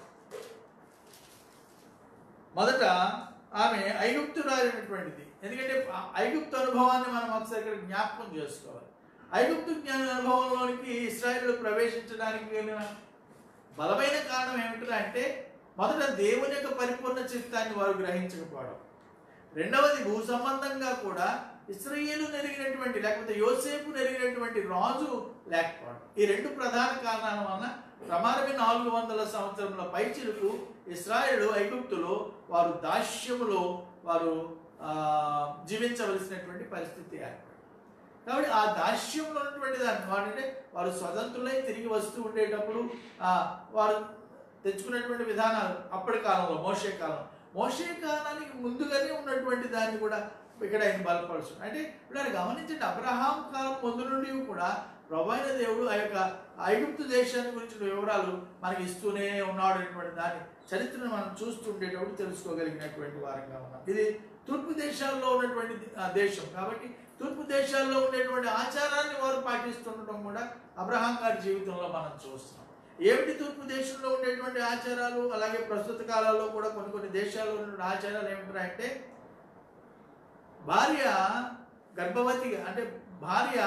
మొదట ఆమె ఐగుప్తురాలైనటువంటిది ఎందుకంటే ఆ ఐగుప్తు అనుభవాన్ని మనం ఒకసారి ఇక్కడ జ్ఞాపకం చేసుకోవాలి ఐగుప్తు జ్ఞాన అనుభవంలోనికి ఇస్రాయేల్ ప్రవేశించడానికి వెళ్ళిన బలమైన కారణం ఏమిటంటే మొదట దేవుని యొక్క పరిపూర్ణ చిత్తాన్ని వారు గ్రహించకపోవడం రెండవది భూ సంబంధంగా కూడా ఇస్రాయేలు నెరిగినటువంటి లేకపోతే యోసేపు నెరిగినటువంటి రాజు లేకపోవడం ఈ రెండు ప్రధాన కారణాల వలన ప్రమాణమే నాలుగు వందల సంవత్సరముల పైచిలకు ఇస్రాయేలు ఐగుప్తులో వారు దాస్యములో వారు ఆ, జీవించవలసినటువంటి పరిస్థితి ఏర్పడింది కాబట్టి ఆ దాస్యంలో ఉన్నటువంటి దాన్ని వాడంటే వారు స్వతంత్రులై తిరిగి వస్తూ ఉండేటప్పుడు ఆ, వారు తెచ్చుకున్నటువంటి విధానాలు అప్పటి కాలంలో మోషే కాలం మోషే కాలానికి ముందుగానే ఉన్నటువంటి దాన్ని కూడా ఇక్కడ ఆయన బలపరుచు అంటే ఇప్పుడు ఆయన గమనించండి అబ్రహాం కాలం ముందు నుండి కూడా ప్రభు అయిన దేవుడు ఆ యొక్క ఐగుప్తు దేశాన్ని గురించిన వివరాలు మనకి ఇస్తూనే ఉన్నాడు అనేటువంటి దాని చరిత్రను మనం చూస్తుండేటప్పుడు తెలుసుకోగలిగినటువంటి వారంగా ఉన్నాం ఇది తూర్పు దేశాల్లో ఉన్నటువంటి ఆ, దేశం కాబట్టి తూర్పు దేశాల్లో ఉండేటువంటి ఆచారాన్ని వారు పాటిస్తుండటం కూడా అబ్రహాం గారి జీవితంలో మనం చూస్తున్నాం ఏమిటి తూర్పు దేశంలో ఉండేటువంటి ఆచారాలు అలాగే ప్రస్తుత కాలాల్లో కూడా కొన్ని కొన్ని దేశాల్లో ఉన్నటువంటి ఆచారాలు ఏమిటంటే భార్య గర్భవతిగా అంటే భార్య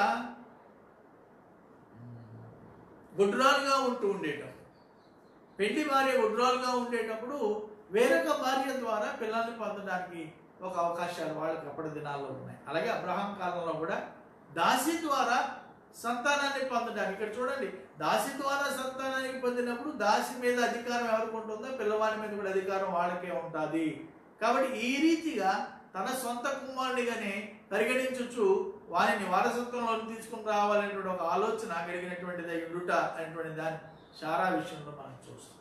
గుడ్రాలుగా ఉంటూ ఉండేటప్పుడు పెళ్లి భార్య గుడ్రాలుగా ఉండేటప్పుడు వేరొక భార్య ద్వారా పిల్లల్ని పొందడానికి ఒక అవకాశాలు వాళ్ళకి అప్పటి దినాల్లో ఉన్నాయి అలాగే అబ్రహాం కాలంలో కూడా దాసి ద్వారా సంతానాన్ని పొందడానికి ఇక్కడ చూడండి దాసి ద్వారా సంతానానికి పొందినప్పుడు దాసి మీద అధికారం ఎవరికి ఉంటుందో పిల్లవాడి మీద కూడా అధికారం వాళ్ళకే ఉంటుంది కాబట్టి ఈ రీతిగా తన సొంత కుమారుడిగానే పరిగణించచ్చు వారిని వారసత్వంలో తీసుకుని రావాలనేటువంటి ఒక ఆలోచన కలిగినటువంటిది ఉండుట అనేటువంటి దాన్ని శారా విషయంలో మనం చూస్తాం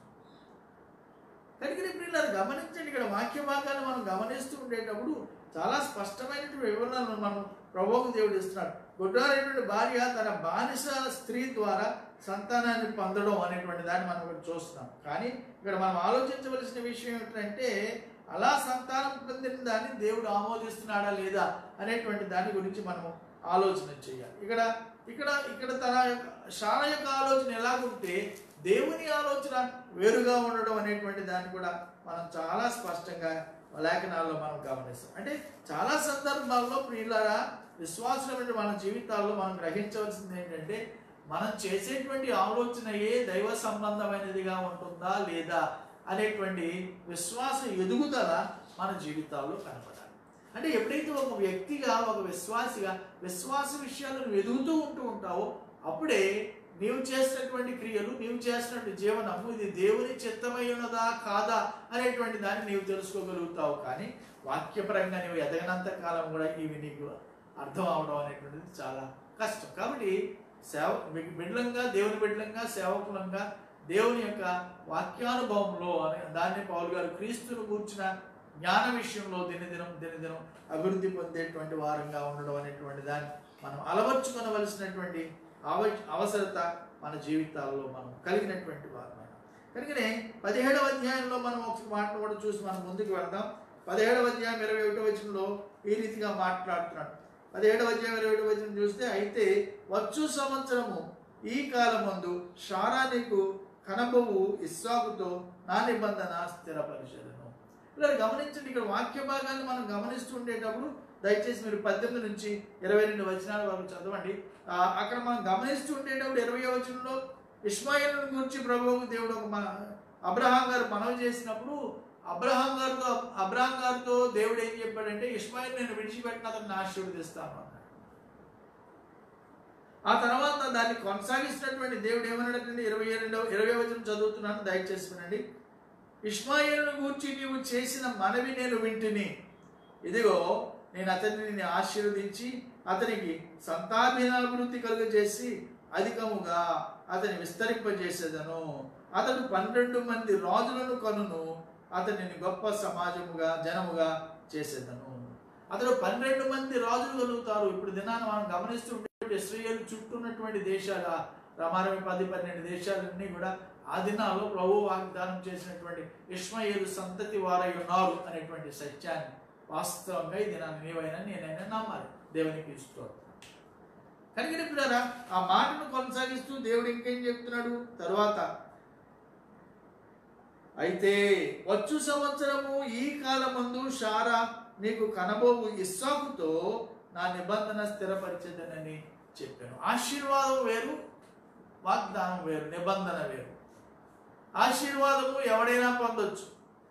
కనుక ఇప్పుడు గమనించండి ఇక్కడ వాక్య భాగాన్ని మనం గమనిస్తూ ఉండేటప్పుడు చాలా స్పష్టమైనటువంటి వివరణలు మనం ప్రభువుకు దేవుడు ఇస్తున్నాడు గుడ్డారైనటువంటి భార్య తన బానిస స్త్రీ ద్వారా సంతానాన్ని పొందడం అనేటువంటి దాన్ని మనం ఇక్కడ చూస్తున్నాం కానీ ఇక్కడ మనం ఆలోచించవలసిన విషయం ఏమిటంటే అలా సంతానం పొందిన దాన్ని దేవుడు ఆమోదిస్తున్నాడా లేదా అనేటువంటి దాని గురించి మనము ఆలోచన చేయాలి ఇక్కడ ఇక్కడ ఇక్కడ తన యొక్క శాల యొక్క ఆలోచన ఎలాగుంటే దేవుని ఆలోచన వేరుగా ఉండడం అనేటువంటి దాన్ని కూడా మనం చాలా స్పష్టంగా లేఖనాల్లో మనం గమనిస్తాం అంటే చాలా సందర్భాల్లో ప్రియులారా విశ్వాసమైన మన జీవితాల్లో మనం గ్రహించవలసింది ఏంటంటే మనం చేసేటువంటి ఆలోచన ఏ దైవ సంబంధమైనదిగా ఉంటుందా లేదా అనేటువంటి విశ్వాస ఎదుగుదల మన జీవితాల్లో కనపడాలి అంటే ఎప్పుడైతే ఒక వ్యక్తిగా ఒక విశ్వాసిగా విశ్వాస విషయాలను నువ్వు ఎదుగుతూ ఉంటూ ఉంటావో అప్పుడే నీవు చేసినటువంటి క్రియలు నీవు చేసినటువంటి జీవనము ఇది దేవుని చిత్తమై ఉన్నదా కాదా అనేటువంటి దాన్ని నీవు తెలుసుకోగలుగుతావు కానీ వాక్యపరంగా నీవు ఎదగనంత కాలం కూడా ఇవి నీకు అర్థం అవడం అనేటువంటిది చాలా కష్టం కాబట్టి సేవ బిడ్డలంగా దేవుని బిడ్డలంగా సేవకులంగా దేవుని యొక్క వాక్యానుభవంలో అనే దాన్ని పౌలు గారు క్రీస్తును కూర్చిన జ్ఞాన విషయంలో దినదినం దినదినం అభివృద్ధి పొందేటువంటి వారంగా ఉండడం అనేటువంటి దాన్ని మనం అలవర్చుకొనవలసినటువంటి అవ అవసరత మన జీవితాల్లో మనం కలిగినటువంటి వారు కనుకనే పదిహేడవ అధ్యాయంలో మనం ఒక మాటను కూడా చూసి మనం ముందుకు వెళ్దాం పదిహేడవ అధ్యాయం ఇరవై ఒకటో వచనంలో ఈ రీతిగా మాట్లాడుతున్నాడు పదిహేడవ అధ్యాయం ఇరవై ఒకటో వచనం చూస్తే అయితే వచ్చు సంవత్సరము ఈ కాలమందు షారా నీకు కనబవు ఇస్సాకుతో నా నిబంధన స్థిరపరిచదను ఇలా గమనించండి ఇక్కడ వాక్య భాగాన్ని మనం గమనిస్తూ ఉండేటప్పుడు దయచేసి మీరు పద్దెనిమిది నుంచి ఇరవై రెండు వచనాల వరకు చదవండి ఆ, అక్కడ మనం గమనిస్తూ ఉండేటప్పుడు ఇరవై వచనంలో ఇస్మాయిల్ గురించి ప్రభువుకు దేవుడు ఒక మన అబ్రహాం గారు మనవి చేసినప్పుడు అబ్రహాం గారితో అబ్రహాం గారితో దేవుడు ఏం చెప్పాడంటే ఇస్మాయిల్ నేను విడిచిపెట్టిన అతను ఆశీర్వదిస్తాను అన్నాడు ఆ తర్వాత దాన్ని కొనసాగిస్తున్నటువంటి దేవుడు ఏమన్నాడంటే ఇరవై రెండవ ఇరవై వచనం చదువుతున్నాను దయచేసి వినండి ఇస్మాయిల్ను గూర్చి నీవు చేసిన మనవి నేను వింటిని ఇదిగో నేను అతనిని ఆశీర్వదించి అతనికి సంతాభినాభివృద్ధి కలుగజేసి అధికముగా అతని విస్తరింపజేసేదను అతడు పన్నెండు మంది రాజులను కనును అతనిని గొప్ప సమాజముగా జనముగా చేసేదను అతడు పన్నెండు మంది రాజులు కలుగుతారు ఇప్పుడు దినాన్ని మనం గమనిస్తుంటే ఇస్రాయేల్ చుట్టూ ఉన్నటువంటి దేశాల రమారమి పది పన్నెండు దేశాలన్నీ కూడా ఆ దినాల్లో ప్రభు వాగ్దానం చేసినటువంటి ఇష్మయేలు సంతతి వారై ఉన్నారు అనేటువంటి సత్యాన్ని వాస్తవంగా ఈ దినాన్ని నీవైనా నేనైనా నమ్మాలి దేవునికి ఇష్టం కనుక పిల్లరా ఆ మాటను కొనసాగిస్తూ దేవుడు ఇంకేం చెప్తున్నాడు తర్వాత అయితే వచ్చు సంవత్సరము ఈ కాలమందు షారా నీకు కనబోవు ఇస్సాకుతో నా నిబంధన స్థిరపరిచేదనని చెప్పాను ఆశీర్వాదం వేరు వాగ్దానం వేరు నిబంధన వేరు ఆశీర్వాదము ఎవడైనా పొందొచ్చు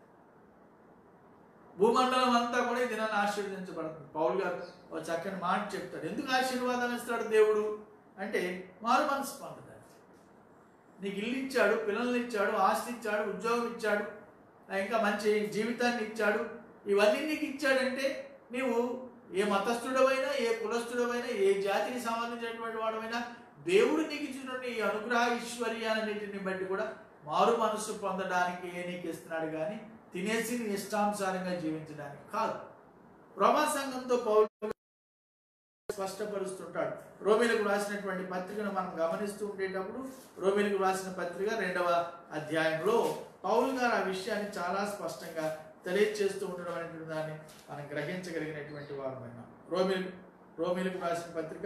భూమండలం అంతా కూడా ఈ దినాన్ని ఆశీర్వదించబడుతుంది పౌలు గారు ఒక చక్కని మాట చెప్తాడు ఎందుకు ఆశీర్వాదం ఇస్తాడు దేవుడు అంటే మారు మనసు పొందడానికి నీకు ఇల్లు ఇచ్చాడు పిల్లల్ని ఇచ్చాడు ఆస్తి ఇచ్చాడు ఉద్యోగం ఇచ్చాడు ఇంకా మంచి జీవితాన్ని ఇచ్చాడు ఇవన్నీ నీకు ఇచ్చాడంటే నీవు ఏ మతస్థుడమైనా ఏ కులస్థుడమైనా ఏ జాతికి సంబంధించినటువంటి వాడమైనా దేవుడు నీకు ఇచ్చినటువంటి ఈ అనుగ్రహ ఐశ్వర్యాలన్నింటిని బట్టి కూడా మారు మనసు పొందడానికి నీకు ఇస్తున్నాడు కానీ తినేసి నీ ఇష్టానుసారంగా జీవించడానికి కాదు రోమా సంఘంతో పౌరు స్పష్టపరుస్తుంటాడు రోమిలకు రాసినటువంటి పత్రికను మనం గమనిస్తూ ఉండేటప్పుడు రోమిలకు రాసిన పత్రిక రెండవ అధ్యాయంలో పౌలు గారు ఆ విషయాన్ని చాలా స్పష్టంగా తెలియజేస్తూ ఉండడం అనేటువంటి దాన్ని మనం గ్రహించగలిగినటువంటి వారమైన రోమిల్ రోమిలకు రాసిన పత్రిక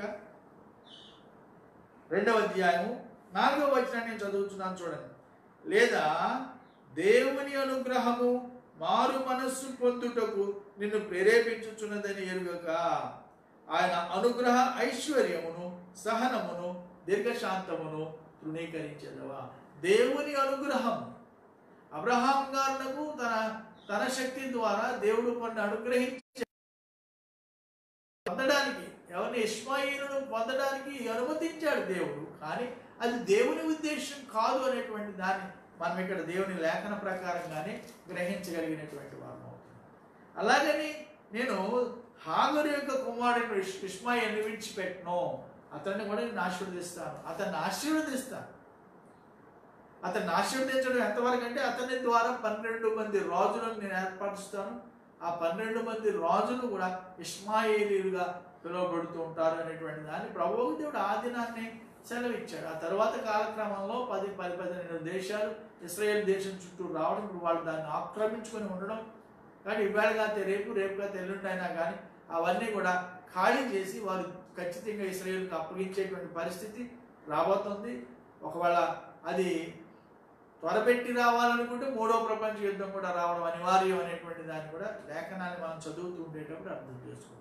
రెండవ అధ్యాయము నాలుగవ వచనాన్ని నేను చదువుతున్నాను చూడండి లేదా దేవుని అనుగ్రహము మారు మనస్సు పొందుటకు నిన్ను ప్రేరేపించుచున్నదని ఎరుగక ఆయన అనుగ్రహ ఐశ్వర్యమును సహనమును దీర్ఘశాంతమును తృణీకరించేదవా దేవుని అనుగ్రహం అబ్రహాం గారులకు తన తన శక్తి ద్వారా దేవుడు కొన్ని అనుగ్రహించి పొందడానికి ఎవరిని ఇస్మాయిలను పొందడానికి అనుమతించాడు దేవుడు కానీ అది దేవుని ఉద్దేశం కాదు అనేటువంటి దాన్ని మనం ఇక్కడ దేవుని లేఖన ప్రకారంగానే గ్రహించగలిగినటువంటి వారం అవుతుంది అలాగని నేను హాగరు యొక్క కుమారుడు ఇస్మాయిల్ని విడిచిపెట్టను అతన్ని కూడా నేను ఆశీర్వదిస్తాను అతన్ని ఆశీర్వదిస్తాను అతన్ని ఆశీర్వదించడం ఎంతవరకు అంటే అతని ద్వారా పన్నెండు మంది రాజులను నేను ఏర్పరుస్తాను ఆ పన్నెండు మంది రాజులు కూడా ఇస్మాయిలీలుగా పిలువబడుతూ ఉంటారు అనేటువంటి దాన్ని ప్రభువు దేవుడు ఆ దినాన్ని సెలవిచ్చాడు ఆ తర్వాత కాలక్రమంలో పది పది పదిహేను దేశాలు ఇస్రాయేల్ దేశం చుట్టూ రావడం ఇప్పుడు వాళ్ళు దాన్ని ఆక్రమించుకొని ఉండడం కానీ ఇవాళ కాతే రేపు రేపు కాతే ఎల్లుంటైనా కానీ అవన్నీ కూడా ఖాళీ చేసి వారు ఖచ్చితంగా ఇస్రాయేల్కి అప్పగించేటువంటి పరిస్థితి రాబోతుంది ఒకవేళ అది త్వరపెట్టి రావాలనుకుంటే మూడో ప్రపంచ యుద్ధం కూడా రావడం అనివార్యం అనేటువంటి దాన్ని కూడా లేఖనాన్ని మనం చదువుతూ ఉండేటప్పుడు అర్థం చేసుకుంటాం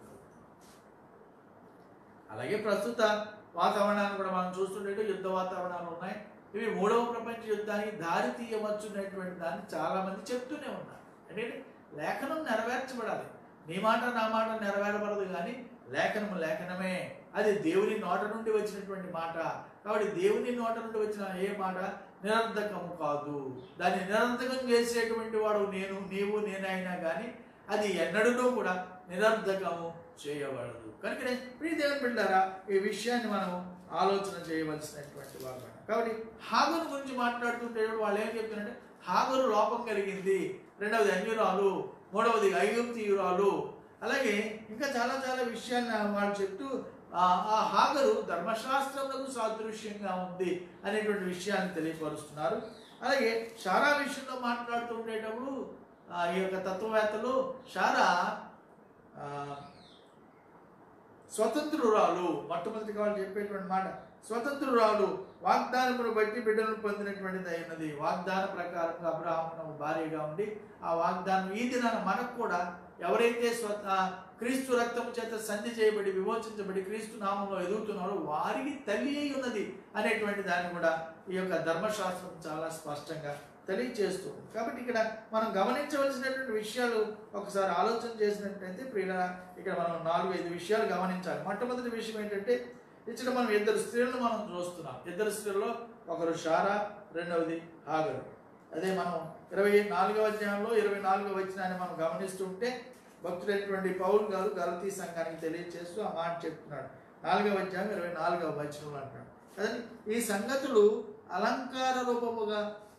అలాగే ప్రస్తుత వాతావరణాన్ని కూడా మనం చూస్తుంటే యుద్ధ వాతావరణాలు ఉన్నాయి ఇవి మూడవ ప్రపంచ యుద్ధానికి దారి తీయవచ్చునేటువంటి దాన్ని చాలా మంది చెప్తూనే ఉన్నారు అంటే లేఖనం నెరవేర్చబడాలి నీ మాట నా మాట నెరవేరబడదు కానీ లేఖనము లేఖనమే అది దేవుని నోట నుండి వచ్చినటువంటి మాట కాబట్టి దేవుని నోట నుండి వచ్చిన ఏ మాట నిరర్ధకము కాదు దాన్ని నిరర్ధకం చేసేటువంటి వాడు నేను నీవు నేనైనా కానీ అది ఎన్నడూ కూడా నిరర్ధకము చేయబడదు కనుక ప్రియ దేవుని బిడ్డారా ఈ విషయాన్ని మనం ఆలోచన చేయవలసినటువంటి వారు కాబట్టి హాగరు గురించి మాట్లాడుతుంటే వాళ్ళు ఏం చెప్తున్నారంటే హాగరు లోపం కలిగింది రెండవది అన్యురాలు మూడవది ఐగుప్తియురాలు అలాగే ఇంకా చాలా చాలా విషయాన్ని వాళ్ళు చెప్తూ ఆ ఆ హాగరు ధర్మశాస్త్రములకు సాదృశ్యంగా ఉంది అనేటువంటి విషయాన్ని తెలియపరుస్తున్నారు అలాగే షారా విషయంలో మాట్లాడుతూ ఉండేటప్పుడు ఆ, ఈ యొక్క తత్వవేత్తలు షారా ఆ, స్వతంత్రురాలు మొట్టమొదటి వాళ్ళు చెప్పేటువంటి మాట స్వతంత్రురాలు వాగ్దానమును బట్టి బిడ్డలను పొందినటువంటిది అయినది వాగ్దాన ప్రకారంగా అబ్రాహ్మణం భార్యగా ఉండి ఆ వాగ్దానం ఈ దినాన మనకు కూడా ఎవరైతే స్వ ఆ, క్రీస్తు రక్తం చేత సంధి చేయబడి విమోచించబడి క్రీస్తు నామంలో ఎదుగుతున్నారో వారికి తల్లి అయి ఉన్నది అనేటువంటి దాన్ని కూడా ఈ యొక్క ధర్మశాస్త్రం చాలా స్పష్టంగా తెలియజేస్తుంది కాబట్టి ఇక్కడ మనం గమనించవలసినటువంటి విషయాలు ఒకసారి ఆలోచన చేసినట్లయితే ప్రియుల ఇక్కడ మనం నాలుగు ఐదు విషయాలు గమనించాలి మొట్టమొదటి విషయం ఏంటంటే ఇక్కడ మనం ఇద్దరు స్త్రీలను మనం చూస్తున్నాం ఇద్దరు స్త్రీల్లో ఒకరు షారా రెండవది హాగరు అదే మనం ఇరవై నాలుగవ అధ్యాయంలో ఇరవై నాలుగవ వచనాన్ని మనం గమనిస్తూ ఉంటే భక్తుడైనటువంటి పౌల్ గారు గలతీ సంఘానికి తెలియజేస్తూ ఆ మాట చెప్తున్నాడు నాలుగవ అధ్యాయం ఇరవై నాలుగవ వచనంలో అంటున్నాడు కదండి ఈ సంగతులు అలంకార రూపముగా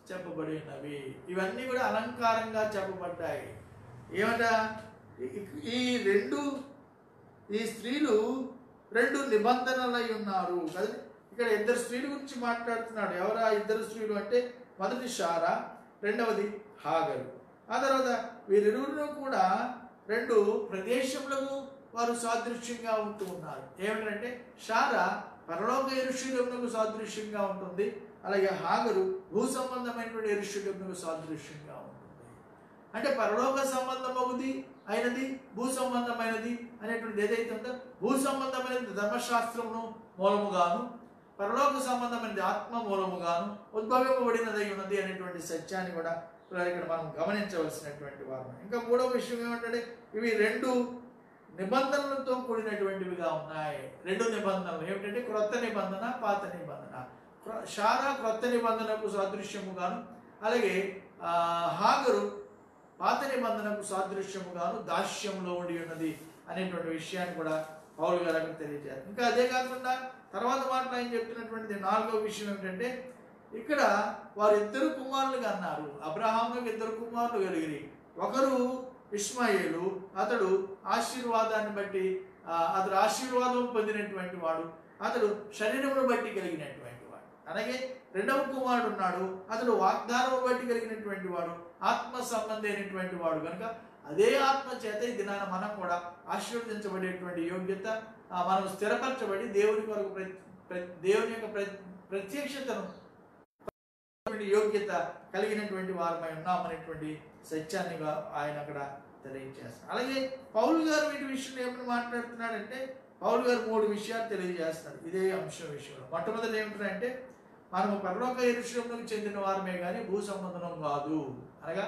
చెప్పబడి ఉన్నవి ఇవన్నీ కూడా అలంకారంగా చెప్పబడ్డాయి ఏమట ఈ- ఈ రెండు ఈ స్త్రీలు రెండు నిబంధనలై ఉన్నారు కదా ఇక్కడ ఇద్దరు స్త్రీల గురించి మాట్లాడుతున్నాడు ఎవరా ఇద్దరు స్త్రీలు అంటే మొదటి షారా రెండవది హాగరు ఆ తర్వాత వీరిరువురు కూడా రెండు ప్రదేశములకు వారు సాదృశ్యంగా ఉంటూ ఉన్నారు ఏమిటంటే షారా పరలోక ఎరుషులకు సాదృశ్యంగా ఉంటుంది అలాగే హాగరు భూ సంబంధమైనటువంటి ఎరుషులకు సాదృశ్యంగా ఉంటుంది అంటే పరలోక సంబంధమవుది అయినది భూ సంబంధమైనది అనేటువంటిది ఏదైతే ఉందో భూ సంబంధమైనది ధర్మశాస్త్రమును మూలముగాను పరలోక సంబంధమైనది ఆత్మ మూలముగాను ఉద్భవింపబడినదై ఉన్నది అనేటువంటి సత్యాన్ని కూడా ఇక్కడ మనం గమనించవలసినటువంటి వారు ఇంకా మూడవ విషయం ఏమంటే ఇవి రెండు నిబంధనలతో కూడినటువంటివిగా ఉన్నాయి రెండు నిబంధనలు ఏమిటంటే క్రొత్త నిబంధన పాత నిబంధన క్రొ- షారా క్రొత్త నిబంధనకు సాదృశ్యముగాను అలాగే ఆ, హాగరు పాత నిబంధనకు సాదృశ్యముగాను దాస్యంలో ఉండి ఉన్నది అనేటువంటి విషయాన్ని కూడా పౌలు గారు అక్కడ తెలియజేయాలి ఇంకా అదే కాకుండా తర్వాత మాటలు ఆయన చెప్తున్నటువంటిది నాలుగో విషయం ఏమిటంటే ఇక్కడ వారు ఇద్దరు కుమారులుగా అన్నారు అబ్రహాములకు ఇద్దరు కుమారులు కలిగిరి ఒకరు ఇస్మాయిలు అతడు ఆశీర్వాదాన్ని బట్టి ఆ, అతడు ఆశీర్వాదం పొందినటువంటి వాడు అతడు శరీరమును బట్టి కలిగినటువంటి వాడు అలాగే రెండవ కుమారుడు ఉన్నాడు అతడు వాగ్దానము బట్టి కలిగినటువంటి వాడు ఆత్మ సంబంధి అయినటువంటి వాడు కనుక అదే ఆత్మ చేత ఈ దినాన మనం కూడా ఆశీర్వదించబడేటువంటి యోగ్యత ఆ, మనం స్థిరపరచబడి దేవుని కొరకు ప్ర- ప్ర- దేవుని యొక్క ప్ర- ప్రత్యక్షతను యోగ్యత కలిగినటువంటి వారమై ఉన్నామనేటువంటి సత్యాన్ని గా- ఆయన అక్కడ తెలియజేస్తారు అలాగే పౌలు గారు వీటి విషయంలో ఏమని మాట్లాడుతున్నాడంటే పౌలు గారు మూడు విషయాలు తెలియజేస్తారు ఇదే అంశం విషయంలో మొట్టమొదటి ఏమిటంటే మనము పరలోక ఎరుషులకు చెందిన వారమే కానీ భూ సంబంధం కాదు అనగా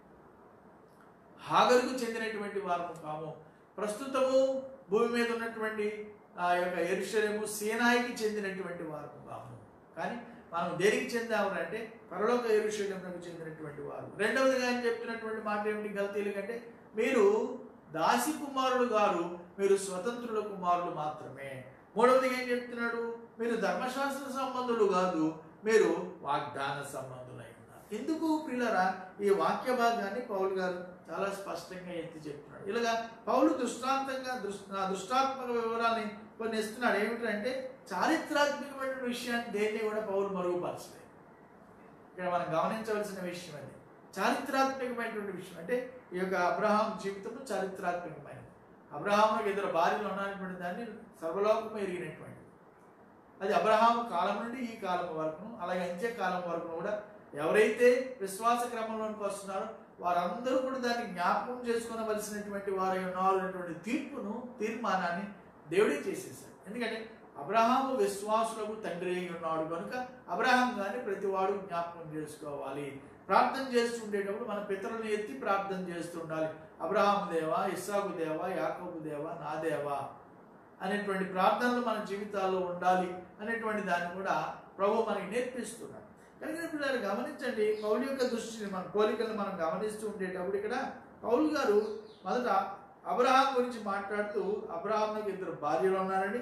హాగరుకు చెందినటువంటి వారము కాము ప్రస్తుతము భూమి మీద ఉన్నటువంటి ఆ యొక్క ఎరుషలేము సీనాయికి చెందినటువంటి వారము కాము కానీ మనం దేనికి చెందాము అంటే పరలోక ఎరుషలేమునకు చెందినటువంటి వారు రెండవదిగా ఆయన చెప్తున్నటువంటి మాట ఏమిటి గల్తీలు కంటే మీరు దాసి కుమారుడు గారు మీరు స్వతంత్రుల కుమారులు మాత్రమే మూడవదిగా ఏం చెప్తున్నాడు మీరు ధర్మశాస్త్ర సంబంధులు కాదు మీరు వాగ్దాన సంబంధులై ఉన్నారు ఎందుకు పిల్లరా ఈ వాక్య భాగాన్ని పౌలు గారు చాలా స్పష్టంగా ఎత్తి చెప్తున్నాడు ఇలాగా పౌలు దృష్టాంతంగా దృష్ట దృష్టాత్మక వివరాల్ని కొన్ని ఇస్తున్నాడు ఏమిటంటే చారిత్రాత్మకమైన విషయాన్ని దేన్ని కూడా పౌలు మరుగుపరచలేదు ఇక్కడ మనం గమనించవలసిన విషయం అది చారిత్రాత్మకమైనటువంటి విషయం అంటే ఈ యొక్క అబ్రహాం జీవితము చారిత్రాత్మకమైనది అబ్రహాములకు ఇద్దరు భార్యలు ఉన్నటువంటి దాన్ని సర్వలోకము ఎరిగినటువంటిది అది అబ్రహాం కాలం నుండి ఈ కాలం వరకు అలాగే అంత్య కాలం వరకు కూడా ఎవరైతే విశ్వాస క్రమంలోనికి వస్తున్నారో వారందరూ కూడా దాన్ని జ్ఞాపకం చేసుకునవలసినటువంటి వారి ఉన్నారు అనేటువంటి తీర్పును తీర్మానాన్ని దేవుడే చేసేసాడు ఎందుకంటే అబ్రహాము విశ్వాసులకు తండ్రి అయి ఉన్నాడు కనుక అబ్రహాం గాని ప్రతివాడు జ్ఞాపకం చేసుకోవాలి ప్రార్థన చేస్తుండేటప్పుడు మన పితరులను ఎత్తి ప్రార్థన చేస్తుండాలి అబ్రహాం దేవా ఇస్సాకు దేవా యాకోబు దేవా నా దేవా అనేటువంటి ప్రార్థనలు మన జీవితాల్లో ఉండాలి అనేటువంటి దాన్ని కూడా ప్రభు మనకి నేర్పిస్తున్నాడు కనుక పిల్లలు గమనించండి పౌలు యొక్క దృష్టిని మన పోలికలను మనం గమనిస్తూ ఉండేటప్పుడు ఇక్కడ పౌలు గారు మొదట అబ్రహాం గురించి మాట్లాడుతూ అబ్రహాంకి ఇద్దరు భార్యలు ఉన్నారని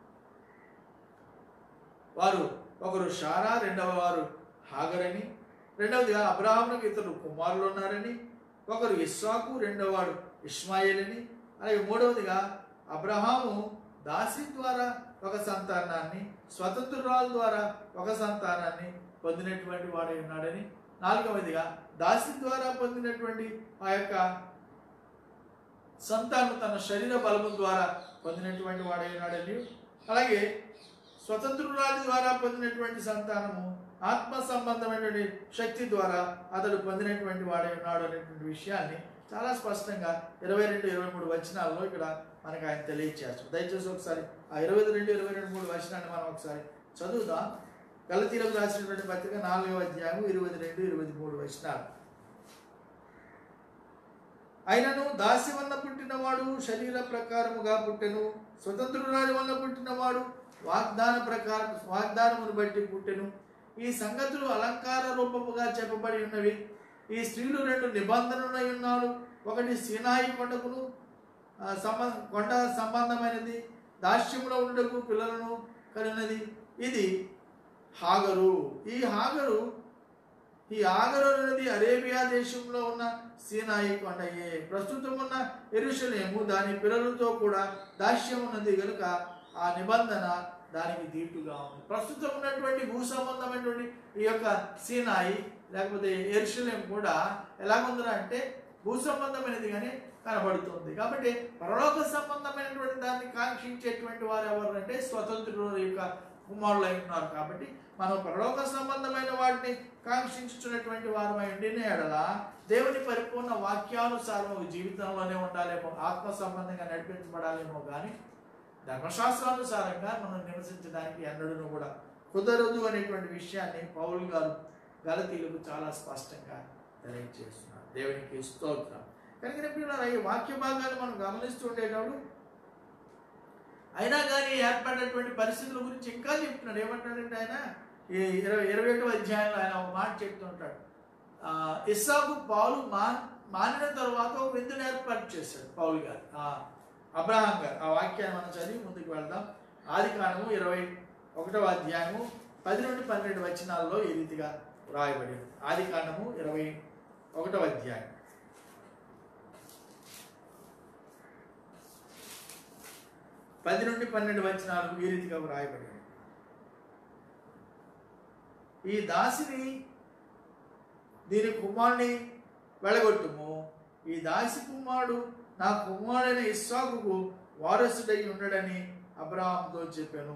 వారు ఒకరు షారా రెండవ వారు హాగరని రెండవదిగా అబ్రహామునకు ఇద్దరు కుమారులు ఉన్నారని ఒకరు ఇస్సాకు రెండవ వాడు ఇస్మాయిలని అలాగే మూడవదిగా అబ్రహాము దాసి ద్వారా ఒక సంతానాన్ని స్వతంత్రురాల ద్వారా ఒక సంతానాన్ని పొందినటువంటి వాడై ఉన్నాడని నాలుగవదిగా దాసి ద్వారా పొందినటువంటి ఆ యొక్క సంతానం తన శరీర బలము ద్వారా పొందినటువంటి వాడై ఉన్నాడని అలాగే స్వతంత్రురాలి ద్వారా పొందినటువంటి సంతానము ఆత్మ సంబంధమైనటువంటి శక్తి ద్వారా అతడు పొందినటువంటి వాడై ఉన్నాడు అనేటువంటి విషయాన్ని చాలా స్పష్టంగా ఇరవై రెండు ఇరవై మూడు వచనాల్లో ఇక్కడ మనకు ఆయన తెలియచేస్తాడు దయచేసి ఒకసారి ఆ ఇరవై రెండు ఇరవై రెండు మూడు వచనాన్ని మనం ఒకసారి చదువుదాం గలతీలకు రాసినటువంటి పత్రిక నాలుగవ అధ్యాయం ఇరవై రెండు ఇరవై మూడు వచనాలు అయినను దాసి వల్ల పుట్టినవాడు శరీర ప్రకారముగా పుట్టెను స్వతంత్రురాలి వల్ల పుట్టినవాడు వాగ్దాన ప్రకారం వాగ్దానమును బట్టి పుట్టెను ఈ సంగతులు అలంకార రూపముగా చెప్పబడి ఉన్నవి ఈ స్త్రీలు రెండు నిబంధనలై ఉన్నారు ఒకటి సీనాయి కొండకును ఆ, సంబ కొండ సంబంధమైనది దాస్యములో ఉండకు పిల్లలను కలిగినది ఇది హాగరు ఈ హాగరు ఈ ఆగరు అనేది అరేబియా దేశంలో ఉన్న సీనాయి కొండయే ప్రస్తుతం ఉన్న ఎరుషలేము దాని పిల్లలతో కూడా దాస్యం ఉన్నది కనుక ఆ నిబంధన దానికి దీటుగా ఉంది ప్రస్తుతం ఉన్నటువంటి భూ సంబంధమైనటువంటి ఈ యొక్క సీనాయి లేకపోతే ఎరుషలేం కూడా ఎలాగుందిరా అంటే భూ సంబంధమైనది కానీ కనబడుతుంది కాబట్టి పరలోక సంబంధమైనటువంటి దాన్ని కాంక్షించేటువంటి వారు ఎవరు అంటే స్వతంత్రుల యొక్క కుమారులు అయి ఉన్నారు కాబట్టి మనం పరలోక సంబంధమైన వాటిని కాంక్షించుతున్నటువంటి వారమై ఉండిన ఎడల దేవుని పరిపూర్ణ వాక్యానుసారం జీవితంలోనే ఉండాలేమో ఆత్మ సంబంధంగా నడిపించబడాలేమో కానీ ధర్మశాస్త్రానుసారంగా మనం నివసించడానికి ఎన్నడూ కూడా కుదరదు అనేటువంటి విషయాన్ని పౌలు గారు గలతీలకు చాలా స్పష్టంగా తెలియజేస్తున్నారు దేవునికి స్తోత్రం కనుక పిల్లలు ఈ వాక్య భాగాన్ని మనం గమనిస్తూ ఉండేటప్పుడు అయినా కానీ ఏర్పడినటువంటి పరిస్థితుల గురించి ఇంకా చెప్తున్నాడు ఏమంటాడంటే ఆయన ఈ ఇరవై ఇరవై ఒకటో అధ్యాయంలో ఆయన ఒక మాట చెప్తుంటాడు ఆ, ఇస్సాకు పాలు మా మానిన తర్వాత ఒక విందును ఏర్పాటు చేశాడు పౌలు గారు ఆ, అబ్రహాం గారు ఆ వాక్యాన్ని మనం చదివి ముందుకు వెళ్దాం ఆది కాండము ఇరవై ఒకటవ అధ్యాయము పది నుండి పన్నెండు వచనాల్లో ఈ రీతిగా వ్రాయబడింది ఆది కాండము ఇరవై ఒకటవ అధ్యాయం పది నుండి పన్నెండు వచనాలు ఈ రీతిగా వ్రాయబడింది ఈ దాసిని దీని కుమారుని వెళ్ళగొట్టుము ఈ దాసి కుమారుడు నా కుమారుడైన ఇస్సాకుకు వారసుడై ఉండడని అబ్రహాంతో చెప్పాను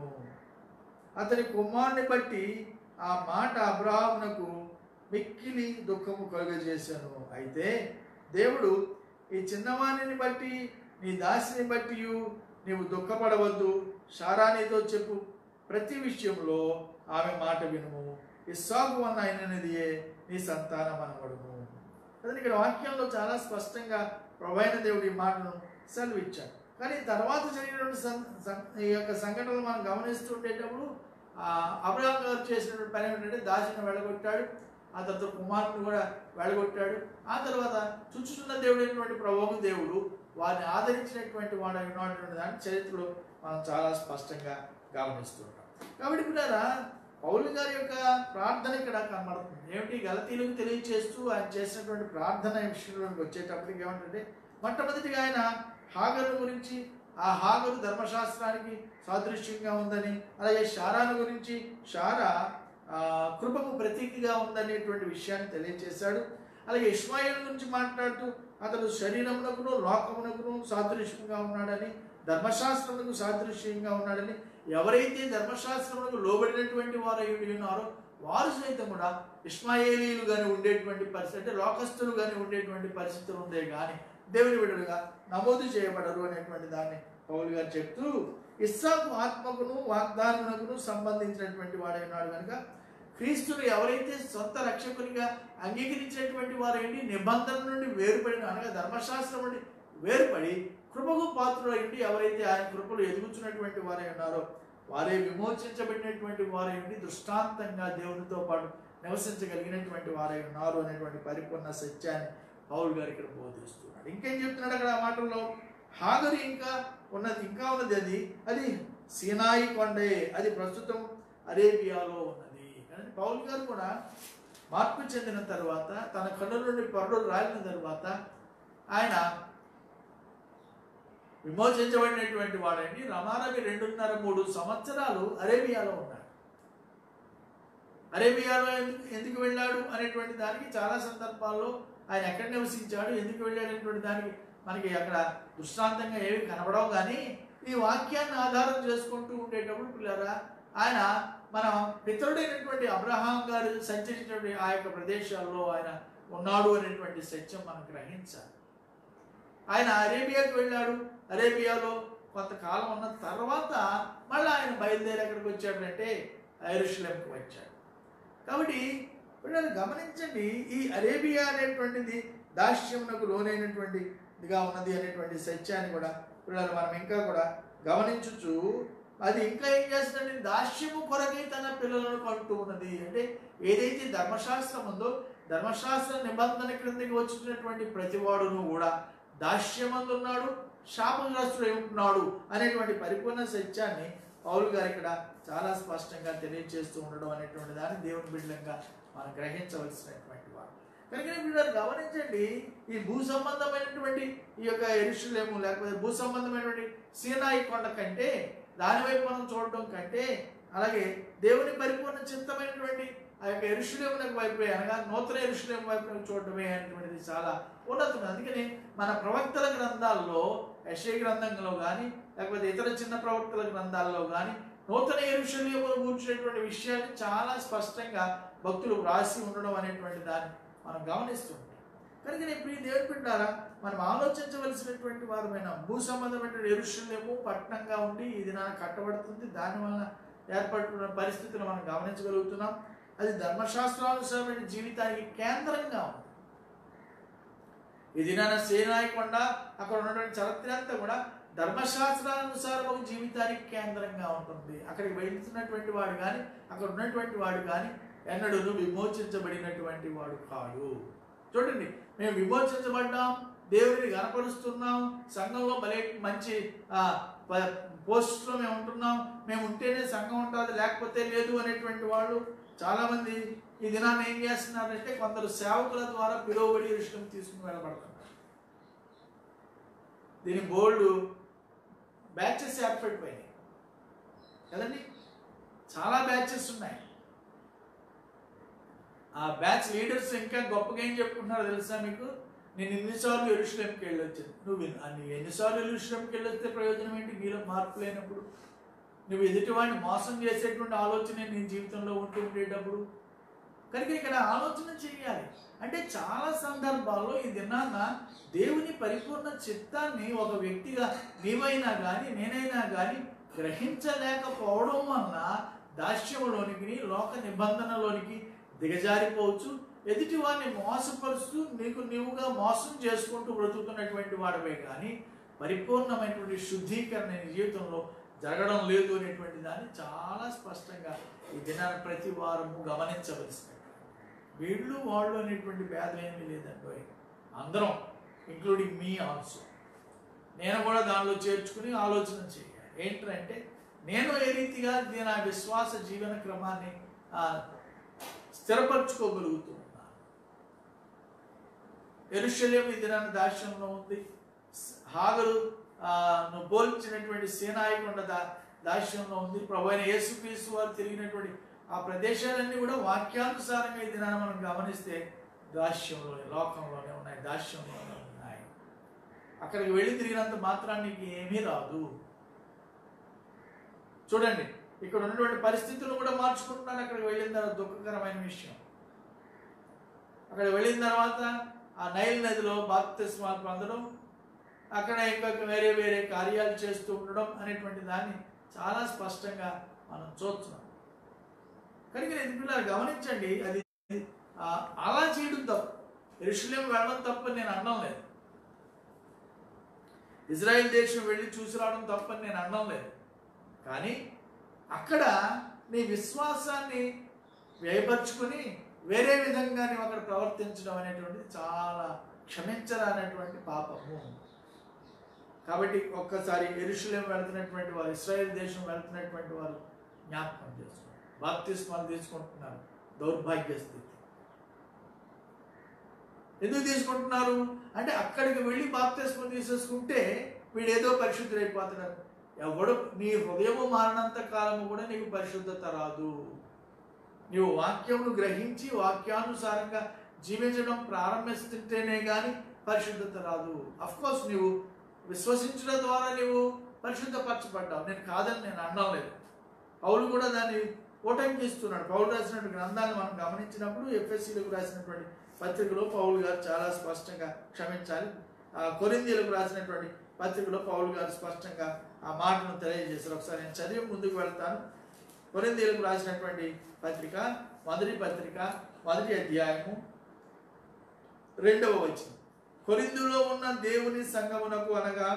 అతని కుమారుని బట్టి ఆ మాట అబ్రహామునకు మిక్కిలి దుఃఖము కలుగజేశాను అయితే దేవుడు ఈ చిన్నవాణిని బట్టి నీ దాసిని బట్టి నీవు దుఃఖపడవద్దు శారానితో చెప్పు ప్రతి విషయంలో ఆమె మాట వినుము ఇస్సాకు అన్న అయినదియే నీ సంతానం అనబడును అతను ఇక్కడ వాక్యంలో చాలా స్పష్టంగా ప్రభైన దేవుడి మాటను సెలవిచ్చాడు కానీ తర్వాత జరిగినటువంటి సం- సం- ఈ యొక్క సంఘటనలు మనం గమనిస్తుండేటప్పుడు ఆ అబ్రహాం గారు చేసినటువంటి పని ఏంటంటే దాసిని వెళ్ళగొట్టాడు ఆ తర్వాత కుమారుని కూడా వెళ్ళగొట్టాడు ఆ తర్వాత చుచ్చుతున్న దేవుడైనటువంటి ప్రభువు దేవుడు వారిని ఆదరించినటువంటి వాడు ఉన్నటువంటి దాన్ని చరిత్రలో మనం చాలా స్పష్టంగా గమనిస్తుంటాం కాబట్టి పిల్లరా పౌలు గారి యొక్క ప్రార్థన ఇక్కడ కనబడుతుంది ఏమిటి గలతీలకు తెలియచేస్తూ ఆయన చేసినటువంటి ప్రార్థన విషయంలోకి వచ్చేటప్పటికి ఏమంటే మొట్టమొదటిగా ఆయన హాగరు గురించి ఆ హాగరు ధర్మశాస్త్రానికి సాదృశ్యంగా ఉందని అలాగే షారాను గురించి షారా ఆ, కృపకు ప్రతీకగా ఉందనేటువంటి విషయాన్ని తెలియజేశాడు అలాగే ఇస్మాయిల్ గురించి మాట్లాడుతూ అతడు శరీరమునకును లోకమునకును సాదృశ్యంగా ఉన్నాడని ధర్మశాస్త్రమునకు సాదృశ్యంగా ఉన్నాడని ఎవరైతే ధర్మశాస్త్రమునకు లోబడినటువంటి వారు అయి ఉన్నారో వారు సైతం కూడా ఇస్మాయేలీలు కానీ ఉండేటువంటి పరిస్థితి అంటే లోకస్తులు కానీ ఉండేటువంటి పరిస్థితులు ఉండే కానీ దేవుని విడులుగా నమోదు చేయబడరు అనేటువంటి దాన్ని పౌలు గారు చెప్తూ ఇస్సాకు ఆత్మకును వాగ్దానమునకును సంబంధించినటువంటి వాడై ఉన్నాడు కనుక క్రీస్తును ఎవరైతే సొంత రక్షకునిగా అంగీకరించినటువంటి వారు ఏంటి నిబంధన నుండి వేరుపడిన అనగా ధర్మశాస్త్రం నుండి వేరుపడి కృపకు పాత్రులైండి ఎవరైతే ఆయన కృపలు ఎదుగుతున్నటువంటి వారై ఉన్నారో వారే విమోచించబడినటువంటి వారై ఉండి దృష్టాంతంగా దేవునితో పాటు నివసించగలిగినటువంటి వారై ఉన్నారు అనేటువంటి పరిపూర్ణ సత్యాన్ని పౌల్ గారు ఇక్కడ బోధిస్తున్నాడు ఇంకేం చెప్తున్నాడు అక్కడ ఆ మాటల్లో హాగరు ఇంకా ఉన్నది ఇంకా ఉన్నది అది అది సీనాయి కొండే అది ప్రస్తుతం అరేబియాలో ఉన్నది కానీ పౌల్ గారు కూడా మార్పు చెందిన తర్వాత తన కన్నుల నుండి పరుడు రాలిన తర్వాత ఆయన విమోచించబడినటువంటి వాడండి రమారవి రెండున్నర మూడు సంవత్సరాలు అరేబియాలో ఉన్నాడు అరేబియాలో ఎందుకు ఎందుకు వెళ్ళాడు అనేటువంటి దానికి చాలా సందర్భాల్లో ఆయన ఎక్కడ నివసించాడు ఎందుకు వెళ్ళాడు అనేటువంటి దానికి మనకి అక్కడ దృష్టాంతంగా ఏవి కనబడవు కానీ ఈ వాక్యాన్ని ఆధారం చేసుకుంటూ ఉండేటప్పుడు పిల్లరా ఆయన మన పితరుడైనటువంటి అబ్రహాం గారు సంచరించినటువంటి ఆ యొక్క ప్రదేశాల్లో ఆయన ఉన్నాడు అనేటువంటి సత్యం మనం గ్రహించాలి ఆయన అరేబియాకు వెళ్ళాడు అరేబియాలో కొంతకాలం ఉన్న తర్వాత మళ్ళీ ఆయన బయలుదేరి ఎక్కడికి వచ్చాడంటే ఐరుషులంకి వచ్చాడు కాబట్టి పిల్లలు గమనించండి ఈ అరేబియా అనేటువంటిది దాస్యమునకు లోనైనటువంటిదిగా ఉన్నది అనేటువంటి సత్యాన్ని కూడా పిల్లలు మనం ఇంకా కూడా గమనించుచు అది ఇంకా ఏం చేస్తుందంటే దాస్యము కొరకై తన పిల్లలను కొంటూ ఉన్నది అంటే ఏదైతే ధర్మశాస్త్రం ఉందో ధర్మశాస్త్ర నిబంధన క్రిందకి వచ్చినటువంటి ప్రతివాడును కూడా దాస్యమందు ఉన్నాడు శాపగ్రస్తుడై ఉంటున్నాడు అనేటువంటి పరిపూర్ణ సత్యాన్ని పౌలు గారు ఇక్కడ చాలా స్పష్టంగా తెలియజేస్తూ ఉండడం అనేటువంటి దాన్ని దేవుని బిడ్డలంగా మనం గ్రహించవలసినటువంటి వారు కనుక మీరు గమనించండి ఈ భూ సంబంధమైనటువంటి ఈ యొక్క ఎరుషులేము లేకపోతే భూ సంబంధమైనటువంటి సీనాయి కొండ కంటే దానివైపు మనం చూడటం కంటే అలాగే దేవుని పరిపూర్ణ చిత్తమైనటువంటి ఆ యొక్క ఎరుషులేమునకు వైపు అనగా నూతన ఎరుషులేము వైపు చూడటమే అనేటువంటిది చాలా ఉన్నతమైనది అందుకని మన ప్రవక్తల గ్రంథాల్లో యశయ గ్రంథంలో కానీ లేకపోతే ఇతర చిన్న ప్రవక్తల గ్రంథాల్లో కానీ నూతన ఎరుషులేమును కూర్చునేటువంటి విషయాన్ని చాలా స్పష్టంగా భక్తులు వ్రాసి ఉండడం అనేటువంటి దాన్ని మనం గమనిస్తుంటాం కనుక ఇప్పుడు ఈ దేవుడు పెట్టారా మనం ఆలోచించవలసినటువంటి వారమైన భూ సంబంధమైనటువంటి ఎరుషులేము పట్టణంగా ఉండి ఇది నా కట్టబడుతుంది దానివల్ల ఏర్పడుతున్న పరిస్థితులు మనం గమనించగలుగుతున్నాం అది ధర్మశాస్త్రానుసారమైన జీవితానికి కేంద్రంగా ఉంది ఇది నా సేనాయి కొండ అక్కడ ఉన్నటువంటి చరిత్ర అంతా కూడా ధర్మశాస్త్రానుసారం ఒక జీవితానికి కేంద్రంగా ఉంటుంది అక్కడికి వెళ్తున్నటువంటి వాడు కానీ అక్కడ ఉన్నటువంటి వాడు కానీ ఎన్నడూ విమోచించబడినటువంటి వాడు కాడు చూడండి మేము విమోచించబడ్డాం దేవుడిని గనపరుస్తున్నాం సంఘంలో భలే మంచి ఆ, ప- పోస్ట్లో మేము ఉంటున్నాం మేము ఉంటేనే సంఘం ఉంటుంది లేకపోతే లేదు అనేటువంటి వాళ్ళు చాలామంది ఈ దినాన్ని ఏం చేస్తున్నారంటే కొందరు సేవకుల ద్వారా పిలువబడి విషయం తీసుకుని వెళ్ళబడుతున్నారు దీని బోల్డ్ బ్యాచెస్ ఏర్పడిపోయినాయి కదండి చాలా బ్యాచెస్ ఉన్నాయి ఆ బ్యాచ్ లీడర్స్ ఇంకా గొప్పగా ఏం చెప్పుకుంటున్నారో తెలుసా మీకు నేను ఎన్నిసార్లు ఎరుషులేంకి వెళ్ళొచ్చాను నువ్వు ఎన్ని- ఆ నువ్వు ఎన్నిసార్లు ఎరుషులేంకి వెళ్ళొస్తే ప్రయోజనం ఏంటి నీలో మార్పు లేనప్పుడు నువ్వు ఎదుటివాడిని మోసం చేసేటువంటి ఆలోచన నీ జీవితంలో ఉంటూ ఉండేటప్పుడు కనుక ఇక్కడ ఆలోచన చేయాలి అంటే చాలా సందర్భాల్లో ఈ దినాన్న దేవుని పరిపూర్ణ చిత్తాన్ని ఒక వ్యక్తిగా నీవైనా కానీ నేనైనా కానీ గ్రహించలేకపోవడం వలన దాస్యములోనికి లోక నిబంధనలోనికి దిగజారిపోవచ్చు ఎదుటి వారిని మోసపరుస్తూ నీకు నీవుగా మోసం చేసుకుంటూ బ్రతుకుతున్నటువంటి వాడివే కానీ పరిపూర్ణమైనటువంటి శుద్ధీకరణ నీ జీవితంలో జరగడం లేదు అనేటువంటి దాన్ని చాలా స్పష్టంగా ఈ దినాన్ని ప్రతి వారము గమనించవలసింది వీళ్ళు వాళ్ళు అనేటువంటి భేదం ఏమీ లేదండి అందరం ఇంక్లూడింగ్ మీ ఆల్సో నేను కూడా దానిలో చేర్చుకుని ఆలోచన చేయాలి ఏంటంటే నేను ఏ రీతిగా ఇది నా విశ్వాస జీవన క్రమాన్ని ఆ, స్థిరపరచుకోగలుగుతూ ఉన్నాను ఎరుషలేము ఈ దినాన్ని దాస్యంలో ఉంది హాగరు ఆ, ను పోల్చినటువంటి సేనాయి కొండ దా దాస్యంలో ఉంది ప్రభు అయిన యేసుక్రీస్తు వారు తిరిగినటువంటి ఆ ప్రదేశాలన్నీ కూడా వాక్యానుసారంగా ఈ దినాన్ని మనం గమనిస్తే దాస్యంలోనే లోకంలోనే ఉన్నాయి దాస్యంలోనే ఉన్నాయి అక్కడికి వెళ్ళి తిరిగినంత మాత్రానికి ఏమీ రాదు చూడండి ఇక్కడ ఉన్నటువంటి పరిస్థితులు కూడా మార్చుకుంటున్నారు అక్కడికి వెళ్ళిన తర్వాత దుఃఖకరమైన విషయం అక్కడ వెళ్ళిన తర్వాత ఆ నైల్ నదిలో బాప్తిస్మాలు పొందడం అక్కడ ఇంకా వేరే వేరే కార్యాలు చేస్తూ ఉండడం అనేటువంటి దాన్ని చాలా స్పష్టంగా మనం చూస్తున్నాం కనుక నేను పిల్లలు గమనించండి అది ఆ, అలా చేయడం తప్పు ఎరుషులేం వెళ్ళడం తప్పని నేను అనడం లేదు ఇజ్రాయెల్ దేశం వెళ్ళి చూసి రావడం తప్పని నేను అనడం లేదు కానీ అక్కడ నీ విశ్వాసాన్ని వ్యయపరుచుకొని వేరే విధంగా నీవు అక్కడ ప్రవర్తించడం అనేటువంటిది చాలా క్షమించరానటువంటి పాపము కాబట్టి ఒక్కసారి ఎరుషులేం వెళ్తున్నటువంటి వారు ఇస్రాయేల్ దేశం వెళ్తున్నటువంటి వారు జ్ఞాపకం చేస్తున్నారు బాప్తిస్మాలు తీసుకుంటున్నారు దౌర్భాగ్య స్థితి ఎందుకు తీసుకుంటున్నారు అంటే అక్కడికి వెళ్ళి బాప్తిస్మం తీసేసుకుంటే వీడు ఏదో పరిశుద్ధుడైపోతున్నారు ఎవడు నీ హృదయము మారినంత కాలము కూడా నీకు పరిశుద్ధత రాదు నీవు వాక్యమును గ్రహించి వాక్యానుసారంగా జీవించడం ప్రారంభిస్తుంటేనే కానీ పరిశుద్ధత రాదు కోర్స్ నీవు విశ్వసించడం ద్వారా నీవు పరిశుద్ధపరచబడ్డావు నేను కాదని నేను అనడం లేదు పౌలు కూడా దాన్ని ఉటంకిస్తున్నాడు పౌలు రాసినటువంటి గ్రంథాలను మనం గమనించినప్పుడు ఎఫ్ఎస్సీలకు రాసినటువంటి పత్రికలో పౌలు గారు చాలా స్పష్టంగా క్షమించాలి ఆ కొరిందీలకు రాసినటువంటి పత్రికలో పౌలు గారు స్పష్టంగా ఆ మాటను తెలియజేశారు ఒకసారి నేను చదివి ముందుకు వెళ్తాను కొరిందీలకు రాసినటువంటి పత్రిక మొదటి పత్రిక మొదటి అధ్యాయము రెండవ వచనం కొరిందులో ఉన్న దేవుని సంగమునకు అనగా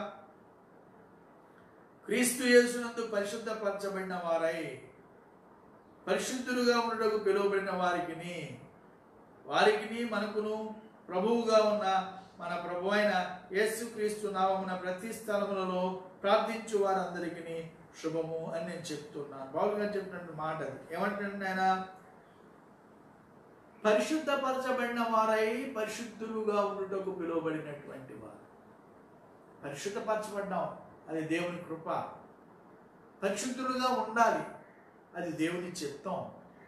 క్రీస్తు యేసునందు పరిశుద్ధపరచబడిన వారై పరిశుద్ధులుగా ఉండటకు పిలువబడిన వారికిని వారికిని మనకును ప్రభువుగా ఉన్న మన ప్రభు అయిన యేసుక్రీస్తు నామమున ప్రతి స్థలములలో ప్రార్థించు వారందరికీ శుభము అని నేను చెప్తున్నాను బాబు గారు చెప్పినట్టు మాట అది ఏమంటున్నాడు ఆయన పరిశుద్ధపరచబడిన వారై పరిశుద్ధులుగా ఉండుటకు పిలువబడినటువంటి వారు పరిశుద్ధపరచబడ్డాం అది దేవుని కృప పరిశుద్ధులుగా ఉండాలి అది దేవుని చిత్తం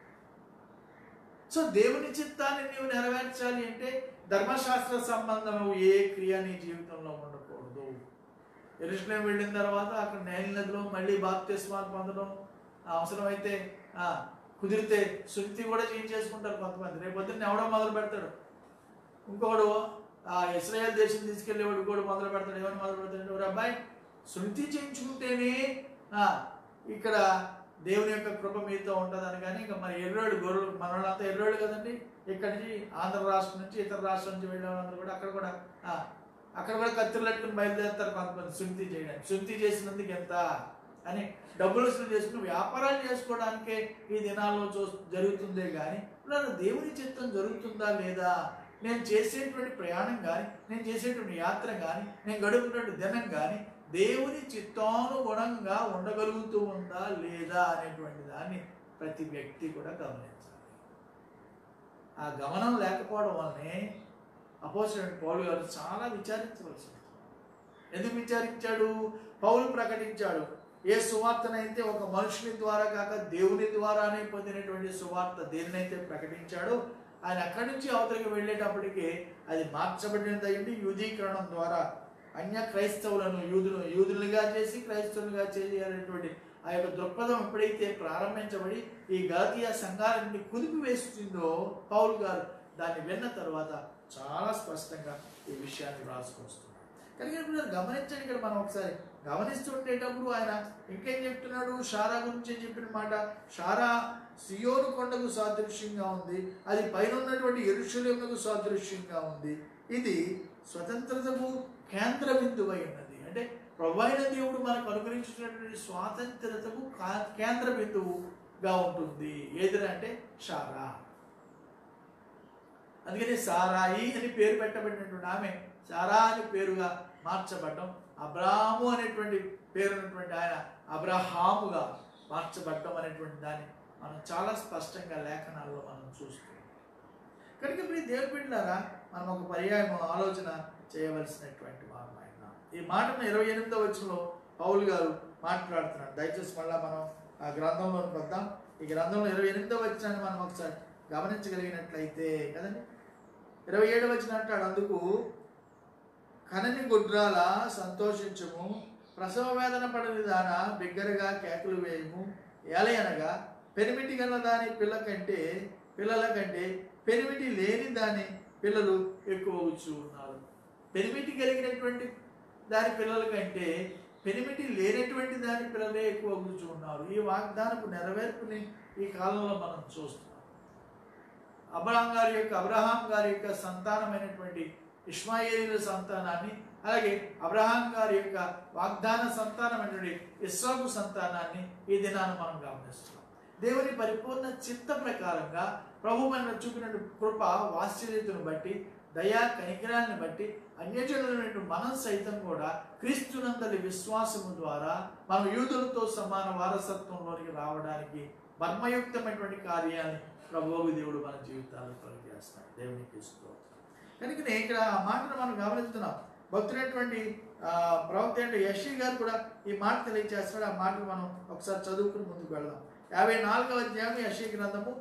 సో దేవుని చిత్తాన్ని నీవు నెరవేర్చాలి అంటే ధర్మశాస్త్ర సంబంధము ఏ క్రియ నీ జీవితంలో ఉండకూడదు ఎరుసలేం వెళ్ళిన తర్వాత అక్కడ నైల్ నదిలో మళ్ళీ బాప్తిస్మాలు పొందడం అవసరమైతే ఆ, కుదిరితే శుద్ధి కూడా చేయించేసుకుంటారు కొంతమంది రేపు పొద్దున్న ఎవడో మొదలు పెడతాడు ఇంకొకడు ఆ ఇస్రాయేల్ దేశం తీసుకెళ్ళేవాడు కూడా మొదలు పెడతాడు ఏమని మొదలు పెడతాడు "ఒరే అబ్బాయి శుద్ధి చేయించుకుంటేనే ఆ, ఇక్కడ దేవుని యొక్క కృప మీతో ఉంటుందని కానీ ఇంకా మరి ఎర్రోడు గొర్రెలు మనోళ్ళంతా ఎర్రోడు కదండి ఇక్కడి నుంచి ఆంధ్ర రాష్ట్రం నుంచి ఇతర రాష్ట్రం నుంచి వెళ్ళే వాళ్ళందరూ కూడా అక్కడ కూడా ఆ, అక్కడ కూడా కత్తులు పెట్టుకుని బయలుదేరుతారు కొంతమంది శుద్ధి చేయడానికి శుద్ధి చేసినందుకు ఎంత అని డబ్బులు వసూలు చేసుకుని వ్యాపారాలు చేసుకోవడానికే ఈ దినాల్లో చూ జరుగుతుందే కానీ నన్ను దేవుని చిత్తం జరుగుతుందా లేదా నేను చేసేటువంటి ప్రయాణం కానీ నేను చేసేటువంటి యాత్ర కానీ నేను గడుపుతున్నటువంటి దినం కానీ దేవుని చిత్తానుగుణంగా ఉండగలుగుతూ ఉందా లేదా అనేటువంటి దాన్ని ప్రతి వ్యక్తి కూడా గమనించాలి ఆ గమనం లేకపోవడం వల్లనే అపోజిట్ పౌలు గారు చాలా విచారించవలసి ఉంటుంది. ఎందుకు విచారించాడు పౌలు ప్రకటించాడు ఏ సువార్తనైతే ఒక మనుషుని ద్వారా కాక దేవుని ద్వారానే పొందినటువంటి సువార్త దేనినైతే ప్రకటించాడో ఆయన అక్కడి నుంచి అవతలికి వెళ్ళేటప్పటికి అది మార్చబడినది అయ్యింది యూదీకరణం ద్వారా అన్య క్రైస్తవులను యూదులు యూదులుగా చేసి క్రైస్తవులుగా చేయాలనేటువంటి ఆ యొక్క దృక్పథం ఎప్పుడైతే ప్రారంభించబడి ఈ గలతీయ సంఘాలన్నీ కుదిపి వేస్తుందో పౌల్ గారు దాన్ని విన్న తర్వాత చాలా స్పష్టంగా ఈ విషయాన్ని రాసుకొస్తున్నాడు కనుక ఇప్పుడు గమనించండి ఇక్కడ మనం ఒకసారి గమనిస్తుండేటప్పుడు ఆయన ఇంకేం చెప్తున్నాడు షారా గురించి చెప్పిన మాట షారా సియోను కొండకు సాదృశ్యంగా ఉంది అది పైన ఉన్నటువంటి ఎరుషులేములకు సాదృశ్యంగా ఉంది ఇది స్వతంత్రతకు కేంద్ర బిందువై ఉన్నది అంటే ప్రభు అయిన దేవుడు మనకు అనుగ్రహించినటువంటి స్వాతంత్రతకు కా- కేంద్ర బిందువుగా ఉంటుంది ఏదిరా అంటే షారా అందుకని సారాయి అని పేరు పెట్టబడినటువంటి ఆమె సారా అని పేరుగా మార్చబడ్డం అబ్రాహాము అనేటువంటి పేరు ఉన్నటువంటి ఆయన అబ్రహాముగా మార్చబడ్డం అనేటువంటి దాన్ని మనం చాలా స్పష్టంగా లేఖనాల్లో మనం చూస్తున్నాం కనుక ఇప్పుడు ఈ దేవుని బిడ్డలారా మనం ఒక పర్యాయం ఆలోచన చేయవలసినటువంటి వారు ఆయన ఈ మాటను ఇరవై ఎనిమిదో వచ్చినలో పౌలు గారు మాట్లాడుతున్నాడు దయచేసి మళ్ళా మనం ఆ గ్రంథంలోకి వద్దాం ఈ గ్రంథంలో ఇరవై ఎనిమిదో వచ్చినాన్ని మనం ఒకసారి గమనించగలిగినట్లయితే కదండి ఇరవై ఏడు వచ్చిన అంటాడు అందుకు కనని గుడ్రాల సంతోషించము ప్రసవ వేదన పడని దాన బిగ్గరగా కేకలు వేయము ఏలయనగా పెనిమిటి గల దాని పిల్ల కంటే పిల్లల కంటే పెనిమిటి లేని దాని పిల్లలు ఎక్కువ వచ్చి ఉన్నారు పెనిమిటి కలిగినటువంటి దాని పిల్లల కంటే పెనిమిటి లేనటువంటి దాని పిల్లలే ఎక్కువ కూర్చు ఉన్నారు ఈ వాగ్దానపు నెరవేర్పుని ఈ కాలంలో మనం చూస్తున్నాం అబ్రహాం గారి యొక్క అబ్రహాం గారి యొక్క సంతానమైనటువంటి ఇస్మాయిలీల సంతానాన్ని అలాగే అబ్రహాం గారి యొక్క వాగ్దాన సంతానమైనటువంటి ఇస్రాకు సంతానాన్ని ఈ దినాన్ని మనం గమనిస్తున్నాం దేవుని పరిపూర్ణ చిత్త ప్రకారంగా ప్రభు మన చూపిన కృప వాత్సల్యతను బట్టి దయా కనికరాన్ని బట్టి అన్యజనులైన మనం సైతం కూడా క్రీస్తునందలి విశ్వాసము ద్వారా మనం యూదులతో సమాన వారసత్వంలోనికి రావడానికి మర్మయుక్తమైనటువంటి కార్యాన్ని ప్రభువు దేవుడు మన జీవితాల్లో కలిగేస్తాడు దేవునికి స్తోత్రం కనుకనే ఇక్కడ ఆ మాటను మనం గమనిస్తున్నాం భక్తుడైనటువంటి ఆ, ప్రవక్త అంటే యశి గారు కూడా ఈ మాట తెలియజేస్తాడు ఆ మాటను మనం ఒకసారి చదువుకుని ముందుకు వెళ్దాం యాభై నాలుగవ అధ్యాయం యశి గ్రంథము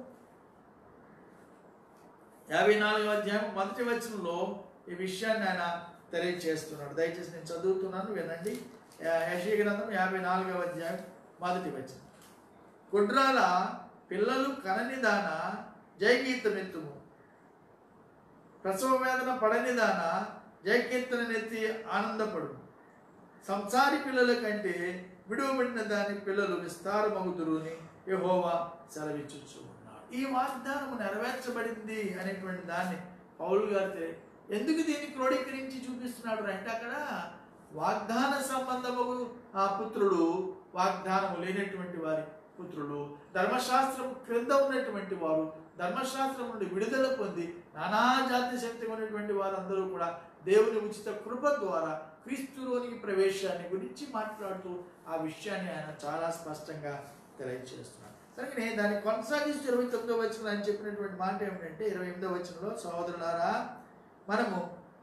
యాభై నాలుగవ అధ్యాయం మొదటి వచనంలో ఈ విషయాన్ని ఆయన తెలియజేస్తున్నాడు దయచేసి నేను చదువుతున్నాను వినండి యశీ గ్రంథం యాభై నాలుగవ అధ్యాయం మొదటి వచనం గుడ్రాల పిల్లలు కనని దాన జయగీతమెత్తుము ప్రసవ వేదన పడని దాన జయకీర్తనెత్తి ఆనందపడు సంసారి పిల్లల కంటే విడువబడిన దాని పిల్లలు విస్తారమగుదురు అని యెహోవా సెలవిచ్చుచు ఉన్నాడు ఈ వాగ్దానము నెరవేర్చబడింది అనేటువంటి దాన్ని పౌలు గారు తెలి- ఎందుకు దీన్ని క్రోడీకరించి చూపిస్తున్నాడు అంటే అక్కడ వాగ్దాన సంబంధము ఆ పుత్రుడు వాగ్దానము లేనటువంటి వారి పుత్రులు ధర్మశాస్త్రం క్రింద ఉన్నటువంటి వారు ధర్మశాస్త్రం నుండి విడుదల పొంది నానా జాతి శక్తి ఉన్నటువంటి వారందరూ కూడా దేవుని ఉచిత కృప ద్వారా క్రీస్తులోనికి ప్రవేశాన్ని గురించి మాట్లాడుతూ ఆ విషయాన్ని ఆయన చాలా స్పష్టంగా తెలియజేస్తున్నాడు కనుకనే దాన్ని కొనసాగిస్తూ ఇరవై తొమ్మిదో వచ్చిన అని చెప్పినటువంటి మాట ఏమిటంటే ఇరవై ఎనిమిదో వచనంలో సహోదరులారా మనము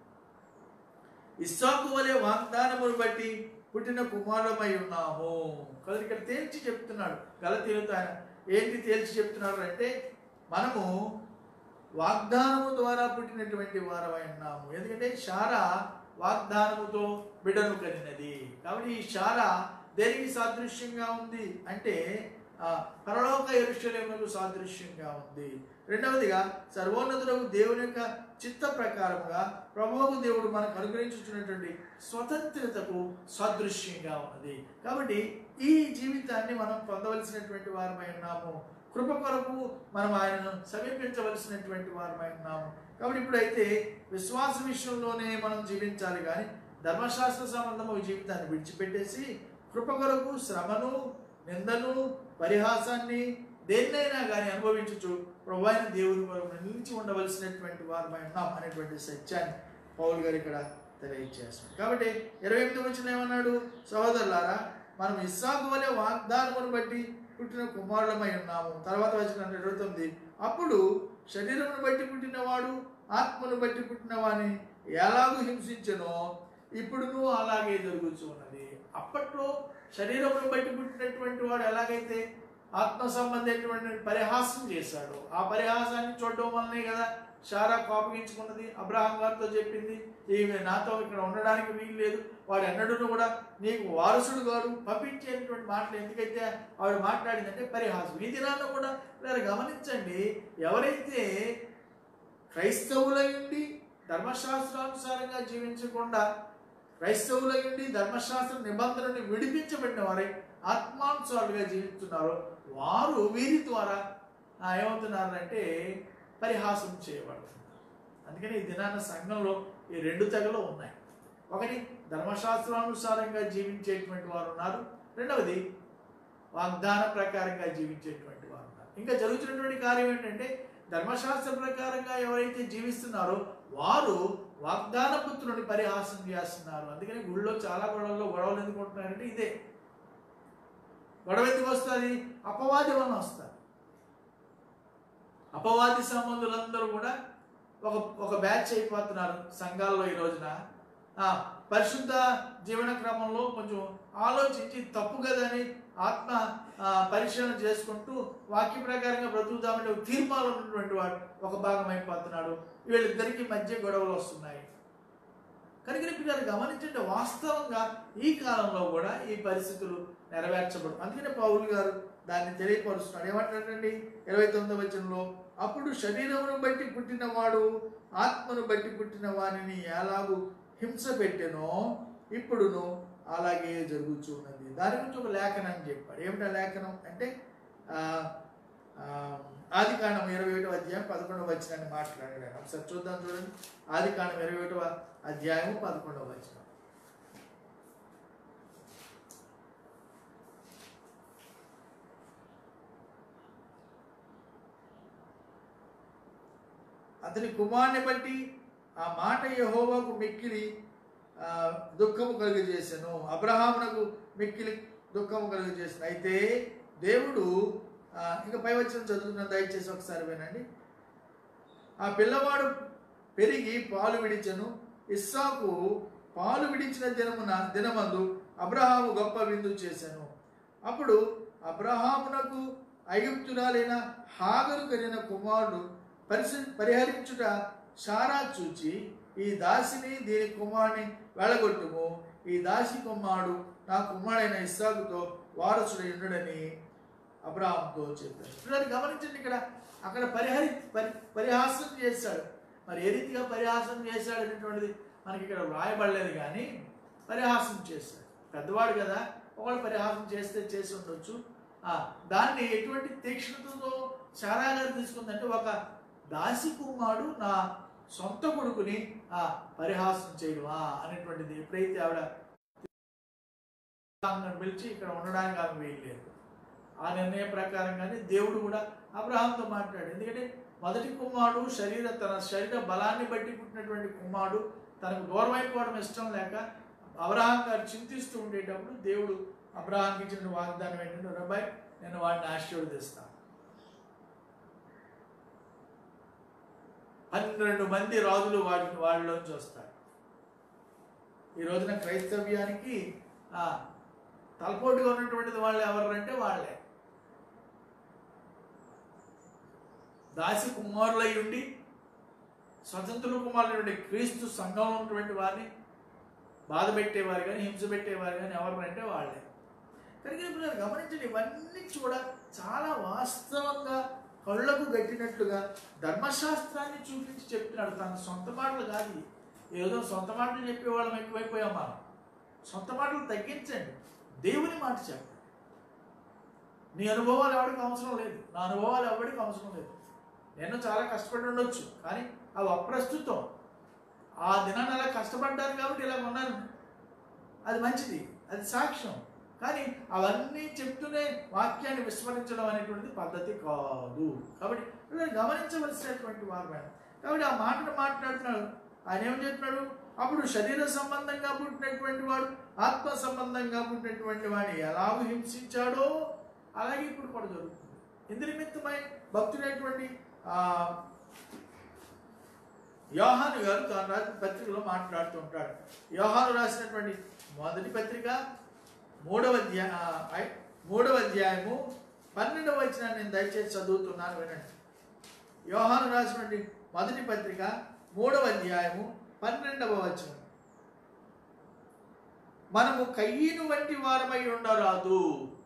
ఇస్సాకు వలె వాగ్దానమును బట్టి పుట్టిన కుమారులమై ఉన్నాము కదా ఇక్కడ తేల్చి చెప్తున్నాడు గలతీలతో ఆయన ఏంటి తేల్చి చెప్తున్నాడు అంటే మనము వాగ్దానము ద్వారా పుట్టినటువంటి వారమై ఉన్నాము ఎందుకంటే శారా వాగ్దానముతో బిడ్డను కనినది కాబట్టి ఈ శారా దేనికి సాదృశ్యంగా ఉంది అంటే ఆ, పరలోక ఎరుషలేములకు సాదృశ్యంగా ఉంది రెండవదిగా సర్వోన్నతులకు దేవుని యొక్క చిత్త ప్రకారముగా ప్రభువుకు దేవుడు మనకు అనుగ్రహించుతున్నటువంటి స్వతంత్రతకు సాదృశ్యంగా ఉన్నది కాబట్టి ఈ జీవితాన్ని మనం పొందవలసినటువంటి వారమై ఉన్నాము కృప కొరకు మనం ఆయనను సమీపించవలసినటువంటి వారమై ఉన్నాము కాబట్టి ఇప్పుడైతే విశ్వాస విషయంలోనే మనం జీవించాలి కానీ ధర్మశాస్త్ర సంబంధము జీవితాన్ని విడిచిపెట్టేసి కృప కొరకు శ్రమను నిందను పరిహాసాన్ని దేన్నైనా కానీ అనుభవించచ్చు ప్రభావిన దేవుని కొరకు నిలిచి ఉండవలసినటువంటి వారమై ఉన్నాం అనేటువంటి సత్యాన్ని పౌల్ గారు ఇక్కడ తెలియజేస్తాడు కాబట్టి ఇరవై ఎనిమిది వచ్చిన ఏమన్నాడు సహోదరులారా మనం ఇస్సాకు వలె వాగ్దానమును బట్టి పుట్టిన కుమారులమై ఉన్నాము తర్వాత వచ్చిన ఇరవై తొమ్మిది అప్పుడు శరీరమును బట్టి పుట్టినవాడు ఆత్మను బట్టి పుట్టినవాని ఎలాగూ హింసించనో ఇప్పుడును అలాగే జరుగుతూ ఉన్నది అప్పట్లో శరీరమును బట్టి పుట్టినటువంటి వాడు ఎలాగైతే ఆత్మ సంబంధమైనటువంటి పరిహాసం చేశాడు ఆ పరిహాసాన్ని చూడడం వల్లనే కదా షారా కోపగించుకున్నది అబ్రహాం గారితో చెప్పింది ఈమె నాతో ఇక్కడ ఉండడానికి వీలు లేదు వాడు ఎన్నడూ కూడా నీకు వారసుడు గాడు పంపించేటువంటి మాటలు ఎందుకైతే ఆవిడ మాట్లాడిందంటే పరిహాసం ఈ దినాల్లో కూడా మీరు గమనించండి ఎవరైతే క్రైస్తవులై ఉండి ధర్మశాస్త్రానుసారంగా జీవించకుండా క్రైస్తవులై ఉండి ధర్మశాస్త్ర నిబంధనని విడిపించబడిన వారై ఆత్మానుసారులుగా జీవిస్తున్నారో వారు వీరి ద్వారా ఆ, ఏమవుతున్నారంటే పరిహాసం చేయబడుతున్నారు అందుకని ఈ దినాన సంఘంలో ఈ రెండు తెగలు ఉన్నాయి ఒకటి ధర్మశాస్త్రానుసారంగా జీవించేటువంటి వారు ఉన్నారు రెండవది వాగ్దాన ప్రకారంగా జీవించేటువంటి వారు ఉన్నారు ఇంకా జరుగుతున్నటువంటి కార్యం ఏంటంటే ధర్మశాస్త్ర ప్రకారంగా ఎవరైతే జీవిస్తున్నారో వారు వాగ్దాన పుత్రుని పరిహాసం చేస్తున్నారు అందుకని గుళ్ళో చాలా గొడవల్లో గొడవలు ఎందుకు ఉంటున్నారంటే ఇదే గొడవ ఎందుకు వస్తుంది అపవాది వలన వస్తుంది అపవాది సంబంధులందరూ కూడా ఒక ఒక బ్యాచ్ అయిపోతున్నారు సంఘాల్లో ఈ రోజున ఆ, పరిశుద్ధ జీవన క్రమంలో కొంచెం ఆలోచించి తప్పు కదని ఆత్మ ఆ, పరిశీలన చేసుకుంటూ వాక్య ప్రకారంగా బ్రతుకుతామంటే ఒక తీర్మానం ఉన్నటువంటి వాడు ఒక భాగం అయిపోతున్నాడు వీళ్ళిద్దరికి మధ్య గొడవలు వస్తున్నాయి కనుక పిల్లలు గమనించండి వాస్తవంగా ఈ కాలంలో కూడా ఈ పరిస్థితులు నెరవేర్చబడు అందుకనే పౌలు గారు దాన్ని తెలియపరుస్తున్నాడు ఏమంటాడండి ఇరవై తొమ్మిదవ వచనంలో అప్పుడు శరీరమును బట్టి పుట్టినవాడు ఆత్మను బట్టి పుట్టిన వానిని ఎలాగూ హింస పెట్టెనో ఇప్పుడును అలాగే జరుగుతున్నది దాని గురించి ఒక లేఖనం చెప్పాడు ఏమిటా లేఖనం అంటే ఆ, ఆ, ఆది కాండం ఇరవై ఒకటో అధ్యాయం పదకొండవ వచనాన్ని మాట్లాడాడు ఆయన. ఒకసారి చూద్దాం చూడండి ఆది కాండం ఇరవై ఒకటవ అధ్యాయం పదకొండవ వచనం అతని కుమారుని బట్టి ఆ మాట యెహోవాకు మిక్కిలి ఆ, దుఃఖము కలుగజేసెను అబ్రహామునకు మిక్కిలి దుఃఖము కలుగజేసిన అయితే దేవుడు ఆ, ఇంకా పై వచ్చిన చదువుతున్న దయచేసి ఒకసారి వినండి ఆ పిల్లవాడు పెరిగి పాలు విడిచెను ఇస్సాకు పాలు విడిచిన దినమున దినమందు అబ్రహాము గొప్ప విందు చేశాను అప్పుడు అబ్రహామునకు ఐగుప్తురాలైన హాగరు కలిగిన కుమారుడు పరిసి పరిహరించుట సారా చూచి ఈ దాసిని దీని కుమారుని వెళ్ళగొట్టుము ఈ దాసి కుమారుడు నా కుమారుడైన ఇస్సాకుతో వారసుడై ఉండడని అబ్రహాంతో చెప్పాడు పిల్లలు గమనించండి ఇక్కడ అక్కడ పరిహరి పరి పరిహాసం చేశాడు మరి ఏ రీతిగా పరిహాసం చేశాడు అనేటువంటిది మనకి ఇక్కడ వ్రాయబడలేదు కానీ పరిహాసం చేశాడు పెద్దవాడు కదా ఒకళ్ళు పరిహాసం చేస్తే చేసి ఉండొచ్చు ఆ, దాన్ని ఎటువంటి తీక్షణతతో చారా గారు తీసుకుందంటే ఒక దాసి కుమారుడు నా సొంత కొడుకుని ఆ పరిహాసం చేయడమా అనేటువంటిది ఎప్పుడైతే ఆవిడ ఆమెను పిలిచి ఇక్కడ ఉండడానికి ఆమె వేయలేదు ఆ నిర్ణయ ప్రకారంగానే దేవుడు కూడా అబ్రహాంతో మాట్లాడు ఎందుకంటే మొదటి కుమారుడు శరీర తన శరీర బలాన్ని బట్టి పుట్టినటువంటి కుమారుడు తనకు దూరం అయిపోవడం ఇష్టం లేక అబ్రహాం గారు చింతిస్తూ ఉండేటప్పుడు దేవుడు అబ్రహాంకి ఇచ్చిన వాగ్దానం ఏంటంటే రబ్బాయ్ నేను వాడిని ఆశీర్వదిస్తాను పన్నెండు మంది రాజులు వాటిని వాళ్ళలోంచి వస్తారు ఈ రోజున క్రైస్తవ్యానికి ఆ, తలపోటుగా ఉన్నటువంటిది వాళ్ళు ఎవరంటే వాళ్ళే దాసి కుమారులై ఉండి స్వతంత్ర కుమారులై ఉండి క్రీస్తు సంఘంలో ఉన్నటువంటి వారిని బాధ పెట్టేవారు కానీ హింస పెట్టేవారు కానీ ఎవరంటే వాళ్ళే కనుక ఇప్పుడు మీరు గమనించండి ఇవన్నీ కూడా చాలా వాస్తవంగా కళ్ళకు గట్టినట్లుగా ధర్మశాస్త్రాన్ని చూపించి చెప్తున్నాడు తన సొంత మాటలు కాదు ఇవి. ఏదో సొంత మాటలు చెప్పేవాళ్ళం ఎక్కువైపోయాం మనం సొంత మాటలు తగ్గించండి దేవుని మాట చెప్పండి నీ అనుభవాలు ఎవరికి అవసరం లేదు నా అనుభవాలు ఎవరికి అవసరం లేదు నేను చాలా కష్టపడి ఉండొచ్చు కానీ అవి అప్రస్తుతం ఆ దినాన్ని అలా కష్టపడ్డాను కాబట్టి ఇలా ఉన్నాను అది మంచిది అది సాక్ష్యం కానీ అవన్నీ చెప్తూనే వాక్యాన్ని విస్మరించడం అనేటువంటిది పద్ధతి కాదు కాబట్టి వీళ్ళని గమనించవలసినటువంటి వారు మేడం కాబట్టి ఆ మాటను మాట్లాడుతున్నాడు ఆయన ఏం చెప్తున్నాడు అప్పుడు శరీర సంబంధంగా పుట్టినటువంటి వాడు ఆత్మ సంబంధంగా పుట్టినటువంటి వాడిని ఎలాగూ హింసించాడో అలాగే ఇప్పుడు కూడా జరుగుతుంది ఇందు నిమిత్తమై భక్తుడైనటువంటి ఆ, యోహాను గారు తాను రాసిన పత్రికలో మాట్లాడుతూ ఉంటాడు యోహాను రాసినటువంటి మొదటి పత్రిక మూడవ అధ్యాయ ఆ, ఐ- మూడవ అధ్యాయము పన్నెండవ వచ్చిన నేను దయచేసి చదువుతున్నాను వినండి యోహాను రాసినటువంటి మొదటి పత్రిక మూడవ అధ్యాయము పన్నెండవ వచనం మనము కయ్యను వంటి వారమై ఉండరాదు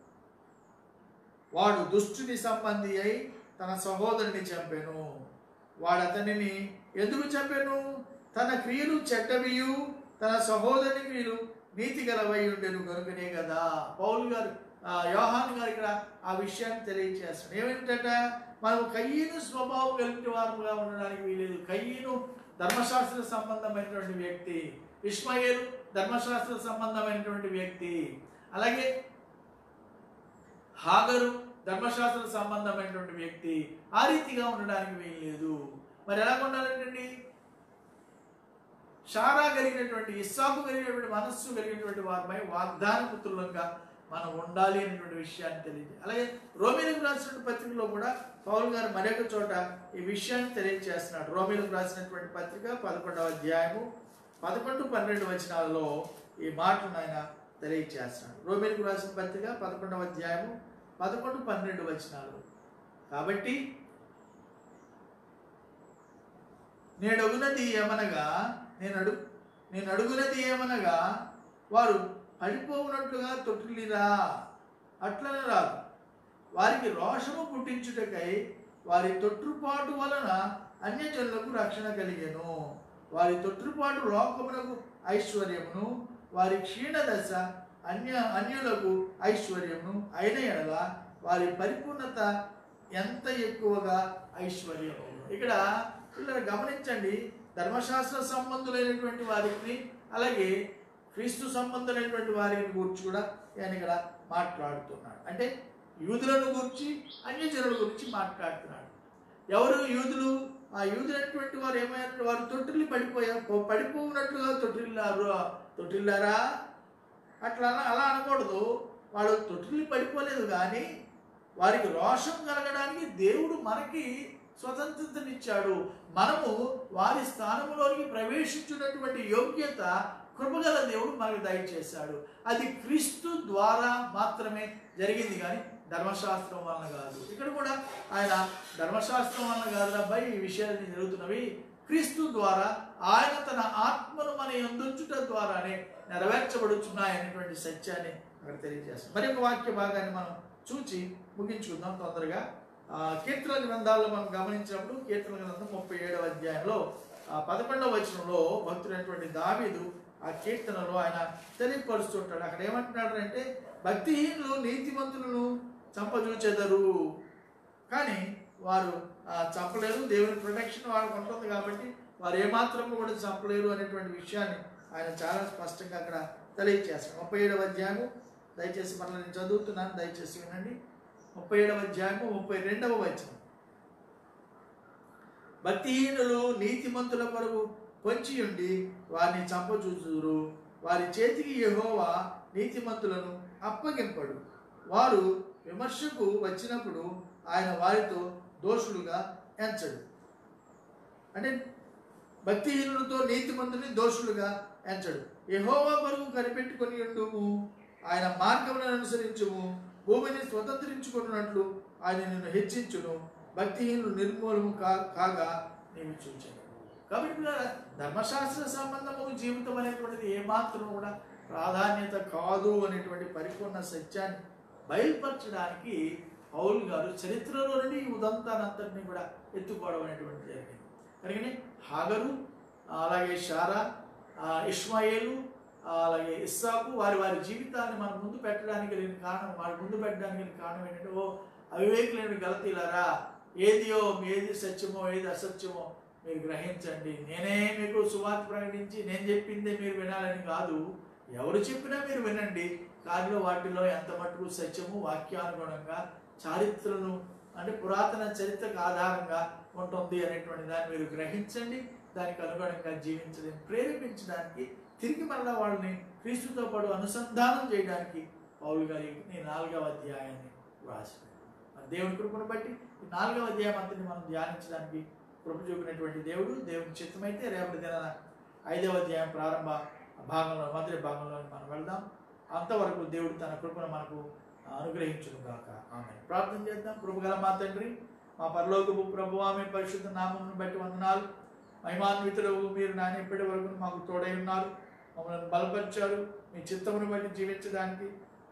వాడు దుష్టుని సంబంధి అయి తన సహోదరుని చంపెను వాడు అతనిని ఎందుకు చంపెను తన క్రియలు చెడ్డవియు తన సహోదరుని క్రియలు నీతి గలవై ఉండెను కనుకనే కదా పౌలు గారు ఆ, యోహాను గారు ఇక్కడ ఆ విషయాన్ని తెలియజేస్తాడు ఏమిటంట మనం కయ్యను స్వభావం కలిగిన వారముగా ఉండడానికి వీలేదు కయ్యను ధర్మశాస్త్ర సంబంధమైనటువంటి వ్యక్తి ఇస్మాయిల్ ధర్మశాస్త్ర సంబంధమైనటువంటి వ్యక్తి అలాగే హాగరు ధర్మశాస్త్ర సంబంధమైనటువంటి వ్యక్తి ఆ రీతిగా ఉండడానికి వీల్లేదు మరి ఎలా ఉండాలంటండి షారా కలిగినటువంటి ఇస్సాకు కలిగినటువంటి మనస్సు కలిగినటువంటి వారిపై వాగ్దాన పుత్రులంగా మనం ఉండాలి అనేటువంటి విషయాన్ని తెలియజే అలాగే రోమిలకు రాసినటువంటి పత్రికలో కూడా పౌల్ గారు మరొక చోట ఈ విషయాన్ని తెలియజేస్తున్నాడు రోమిలకు రాసినటువంటి పత్రిక పదకొండవ అధ్యాయము పదకొండు పన్నెండు వచనాలలో ఈ మాటను ఆయన తెలియజేస్తున్నాడు రోమిలకు రాసిన పత్రిక పదకొండవ అధ్యాయము పదకొండు పన్నెండు వచనాలు కాబట్టి నేను అడుగునది ఏమనగా నేను అడుగు నేను అడుగునది ఏమనగా వారు పడిపోవునట్లుగా తొట్టిల్లిరా అట్లనే రాదు వారికి రోషము పుట్టించుటకై వారి తొట్టుపాటు వలన అన్యజనులకు రక్షణ కలిగెను వారి తొట్టుపాటు లోకమునకు ఐశ్వర్యమును వారి క్షీణదశ అన్య అన్యులకు ఐశ్వర్యమును అయిన ఎడల వారి పరిపూర్ణత ఎంత ఎక్కువగా ఐశ్వర్యము ఇక్కడ పిల్లలు గమనించండి ధర్మశాస్త్ర సంబంధులైనటువంటి వారికి అలాగే క్రీస్తు సంబంధులైనటువంటి వారిని గురించి కూడా ఆయన ఇక్కడ మాట్లాడుతున్నాడు అంటే యూదులను గురించి అన్యజనుల గురించి మాట్లాడుతున్నాడు ఎవరు యూదులు ఆ యూదులైనటువంటి వారు ఏమైనటువంటి వారు తొట్టిల్లి పడిపోయా పో- పడిపోయినట్లుగా తొట్టిల్లారు తొట్టిల్లారా అట్లా అలా- అలా అనకూడదు వాడు తొట్టిల్లి పడిపోలేదు కానీ వారికి రోషం కలగడానికి దేవుడు మనకి స్వతంత్రతనిచ్చాడు మనము వారి స్థానంలోనికి ప్రవేశించినటువంటి యోగ్యత కృపగల దేవుడు మనకు దయచేశాడు అది క్రీస్తు ద్వారా మాత్రమే జరిగింది కానీ ధర్మశాస్త్రం వలన కాదు ఇక్కడ కూడా ఆయన ధర్మశాస్త్రం వలన కాదు అబ్బాయి ఈ విషయాలు జరుగుతున్నవి క్రీస్తు ద్వారా ఆయన తన ఆత్మను మన ఎందుంచుట ద్వారానే నెరవేర్చబడుచున్నాయనేటువంటి సత్యాన్ని అక్కడ తెలియజేస్తాం మరి ఒక వాక్య భాగాన్ని మనం చూచి ముగించుకుందాం తొందరగా ఆ, కీర్తన గ్రంథాల్లో మనం గమనించినప్పుడు కీర్తన గ్రంథం ముప్పై ఏడవ అధ్యాయంలో ఆ, పదకొండవ వచనంలో భక్తుడైనటువంటి దావీదు ఆ కీర్తనలో ఆయన తెలియపరుస్తుంటాడు అక్కడ ఏమంటున్నాడు అంటే భక్తిహీనులు నీతిమంతులను చంపజూచెదరు కానీ వారు ఆ, చంపలేరు దేవుని ప్రొటెక్షన్ వాళ్ళకు ఉంటుంది కాబట్టి వారు ఏమాత్రం కూడా చంపలేరు అనేటువంటి విషయాన్ని ఆయన చాలా స్పష్టంగా అక్కడ తెలియజేస్తాడు ముప్పై ఏడవ అధ్యాయము దయచేసి మరలా నేను చదువుతున్నాను దయచేసి వినండి ముప్పై ఏడవ అధ్యాయము ముప్పై రెండవ వచనం భక్తిహీనులు నీతిమంతుల కొరకు పొంచి ఉండి వారిని చంపచూచుదురు వారి చేతికి యెహోవా నీతిమంతులను అప్పగింపడు వారు విమర్శకు వచ్చినప్పుడు ఆయన వారితో దోషులుగా ఎంచడు అంటే భక్తిహీనులతో నీతిమంతుని దోషులుగా ఎంచడు యెహోవా కొరకు కనిపెట్టుకొని ఉండుము ఆయన మార్గములను అనుసరించుము భూమిని స్వతంత్రించుకున్నట్లు ఆయన నిన్ను హెచ్చించును భక్తిహీనులు నిర్మూలము కా కాగా నీవు చూచాను కాబట్టి పిల్లల ధర్మశాస్త్ర సంబంధము జీవితం అనేటువంటిది ఏమాత్రం కూడా ప్రాధాన్యత కాదు అనేటువంటి పరిపూర్ణ సత్యాన్ని బయలుపరచడానికి పౌల్ గారు చరిత్రలో నుండి ఈ ఉదంతానంతటిని కూడా ఎత్తుకోవడం అనేటువంటి జరిగింది కనుకనే హాగరు అలాగే షారా ఆ, ఇష్మాయేలు ఆ, అలాగే ఇస్సాకు వారి వారి జీవితాన్ని మనం ముందు పెట్టడానికి కలిగిన కారణం వారి ముందు పెట్టడానికి కలిగిన కారణం ఏంటంటే ఓ అవివేకులైన గలతీలారా ఏదియో ఏది సత్యమో ఏది అసత్యమో మీరు గ్రహించండి నేనే మీకు సువార్త ప్రకటించి నేను చెప్పిందే మీరు వినాలని కాదు ఎవరు చెప్పినా మీరు వినండి కానిలో వాటిలో ఎంత మటుకు సత్యము వాక్యానుగుణంగా చారిత్రను అంటే పురాతన చరిత్రకు ఆధారంగా ఉంటుంది అనేటువంటి దాన్ని మీరు గ్రహించండి దానికి అనుగుణంగా జీవించడం ప్రేరేపించడానికి తిరిగి మళ్ళా వాళ్ళని క్రీస్తుతో పాటు అనుసంధానం చేయడానికి పౌలు గారి ఈ నాలుగవ అధ్యాయాన్ని రాశారు మరి దేవుని కృపను బట్టి ఈ నాలుగవ అధ్యాయం అంతని మనం ధ్యానించడానికి కృప చూపినటువంటి దేవుడు దేవుని చిత్తమైతే రేపటి దినాన ఐదవ అధ్యాయం ప్రారంభ భాగంలో మొదటి భాగంలో మనం వెళ్దాం అంతవరకు దేవుడు తన కృపను మనకు అనుగ్రహించును గాక ఆమె ప్రార్థన చేద్దాం కృపగల మా తండ్రి మా పరలోకపు ప్రభు ఆమె పరిశుద్ధ నామమును బట్టి వందనాలు మహిమాన్వితుడు మీరు నాయన ఇప్పటి వరకు మాకు తోడై ఉన్నారు మమ్మల్ని బలపరిచారు మీ చిత్తమును బట్టి జీవించడానికి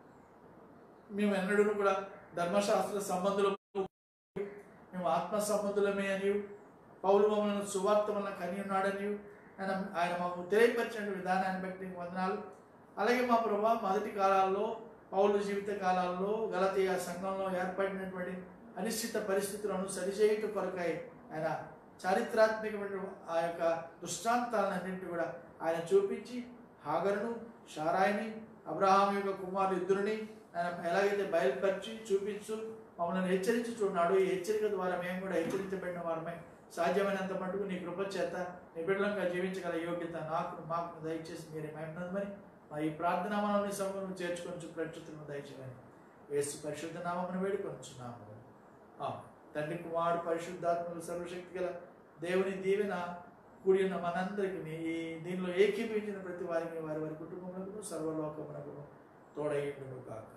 మేము ఎన్నడూ కూడా ధర్మశాస్త్ర సంబంధులు మేము ఆత్మ సంబంధులమే అని పౌలు మమ్మల్ని సువార్త వలన కని ఉన్నాడని ఆయన ఆయన మాకు తెలియపరిచిన విధానాన్ని బట్టి నీకు వందనాలు అలాగే మా ప్రభా మొదటి కాలాల్లో పౌలు జీవిత కాలాల్లో గలతీయ సంఘంలో ఏర్పడినటువంటి అనిశ్చిత పరిస్థితులను సరిచేయుట కొరకై ఆయన చారిత్రాత్మకమైన ఆ యొక్క దృష్టాంతాలన్నింటినీ కూడా ఆయన చూపించి హాగరును షారాయిని అబ్రహాం యొక్క కుమారుడు ఇద్దరిని ఆయన ఎలాగైతే బయలుపరిచి చూపించు మమ్మల్ని హెచ్చరించుచున్నాడు ఈ హెచ్చరిక ద్వారా మేము కూడా హెచ్చరించబడిన వారమై సాధ్యమైనంత మటుకు నీ కృప చేత నీ బిడ్డలంగా జీవించగల యోగ్యత నాకు మాకు దయచేసి మీరే మహిమనందమని మా ఈ ప్రార్థన మనల్ని సమూహం చేర్చుకొని ప్రచుతులను దయచేయమని యేసు పరిశుద్ధ నామమును వేడుకొనుచున్నాము ఆమేన్. తండ్రి కుమారుడు పరిశుద్ధాత్మకు సర్వశక్తి గల దేవుని దీవెన కూడి ఉన్న మనందరికీ ఈ దీనిలో ఏకీభవించిన ప్రతి వారికి వారి వారి కుటుంబములకు సర్వలోకమునకు తోడయ్యుండును కాక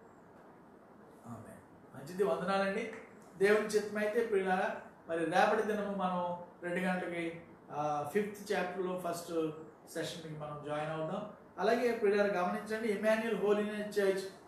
ఆమె మంచిది వందనాలండి దేవుని చిత్తమైతే ప్రియులారా మరి రేపటి దినము మనం రెండు గంటలకి ఫిఫ్త్ చాప్టర్లో ఫస్ట్ సెషన్కి మనం జాయిన్ అవుదాం అలాగే ప్రియులారా గమనించండి ఇమాన్యుల్ హోలీనెస్ చర్చ్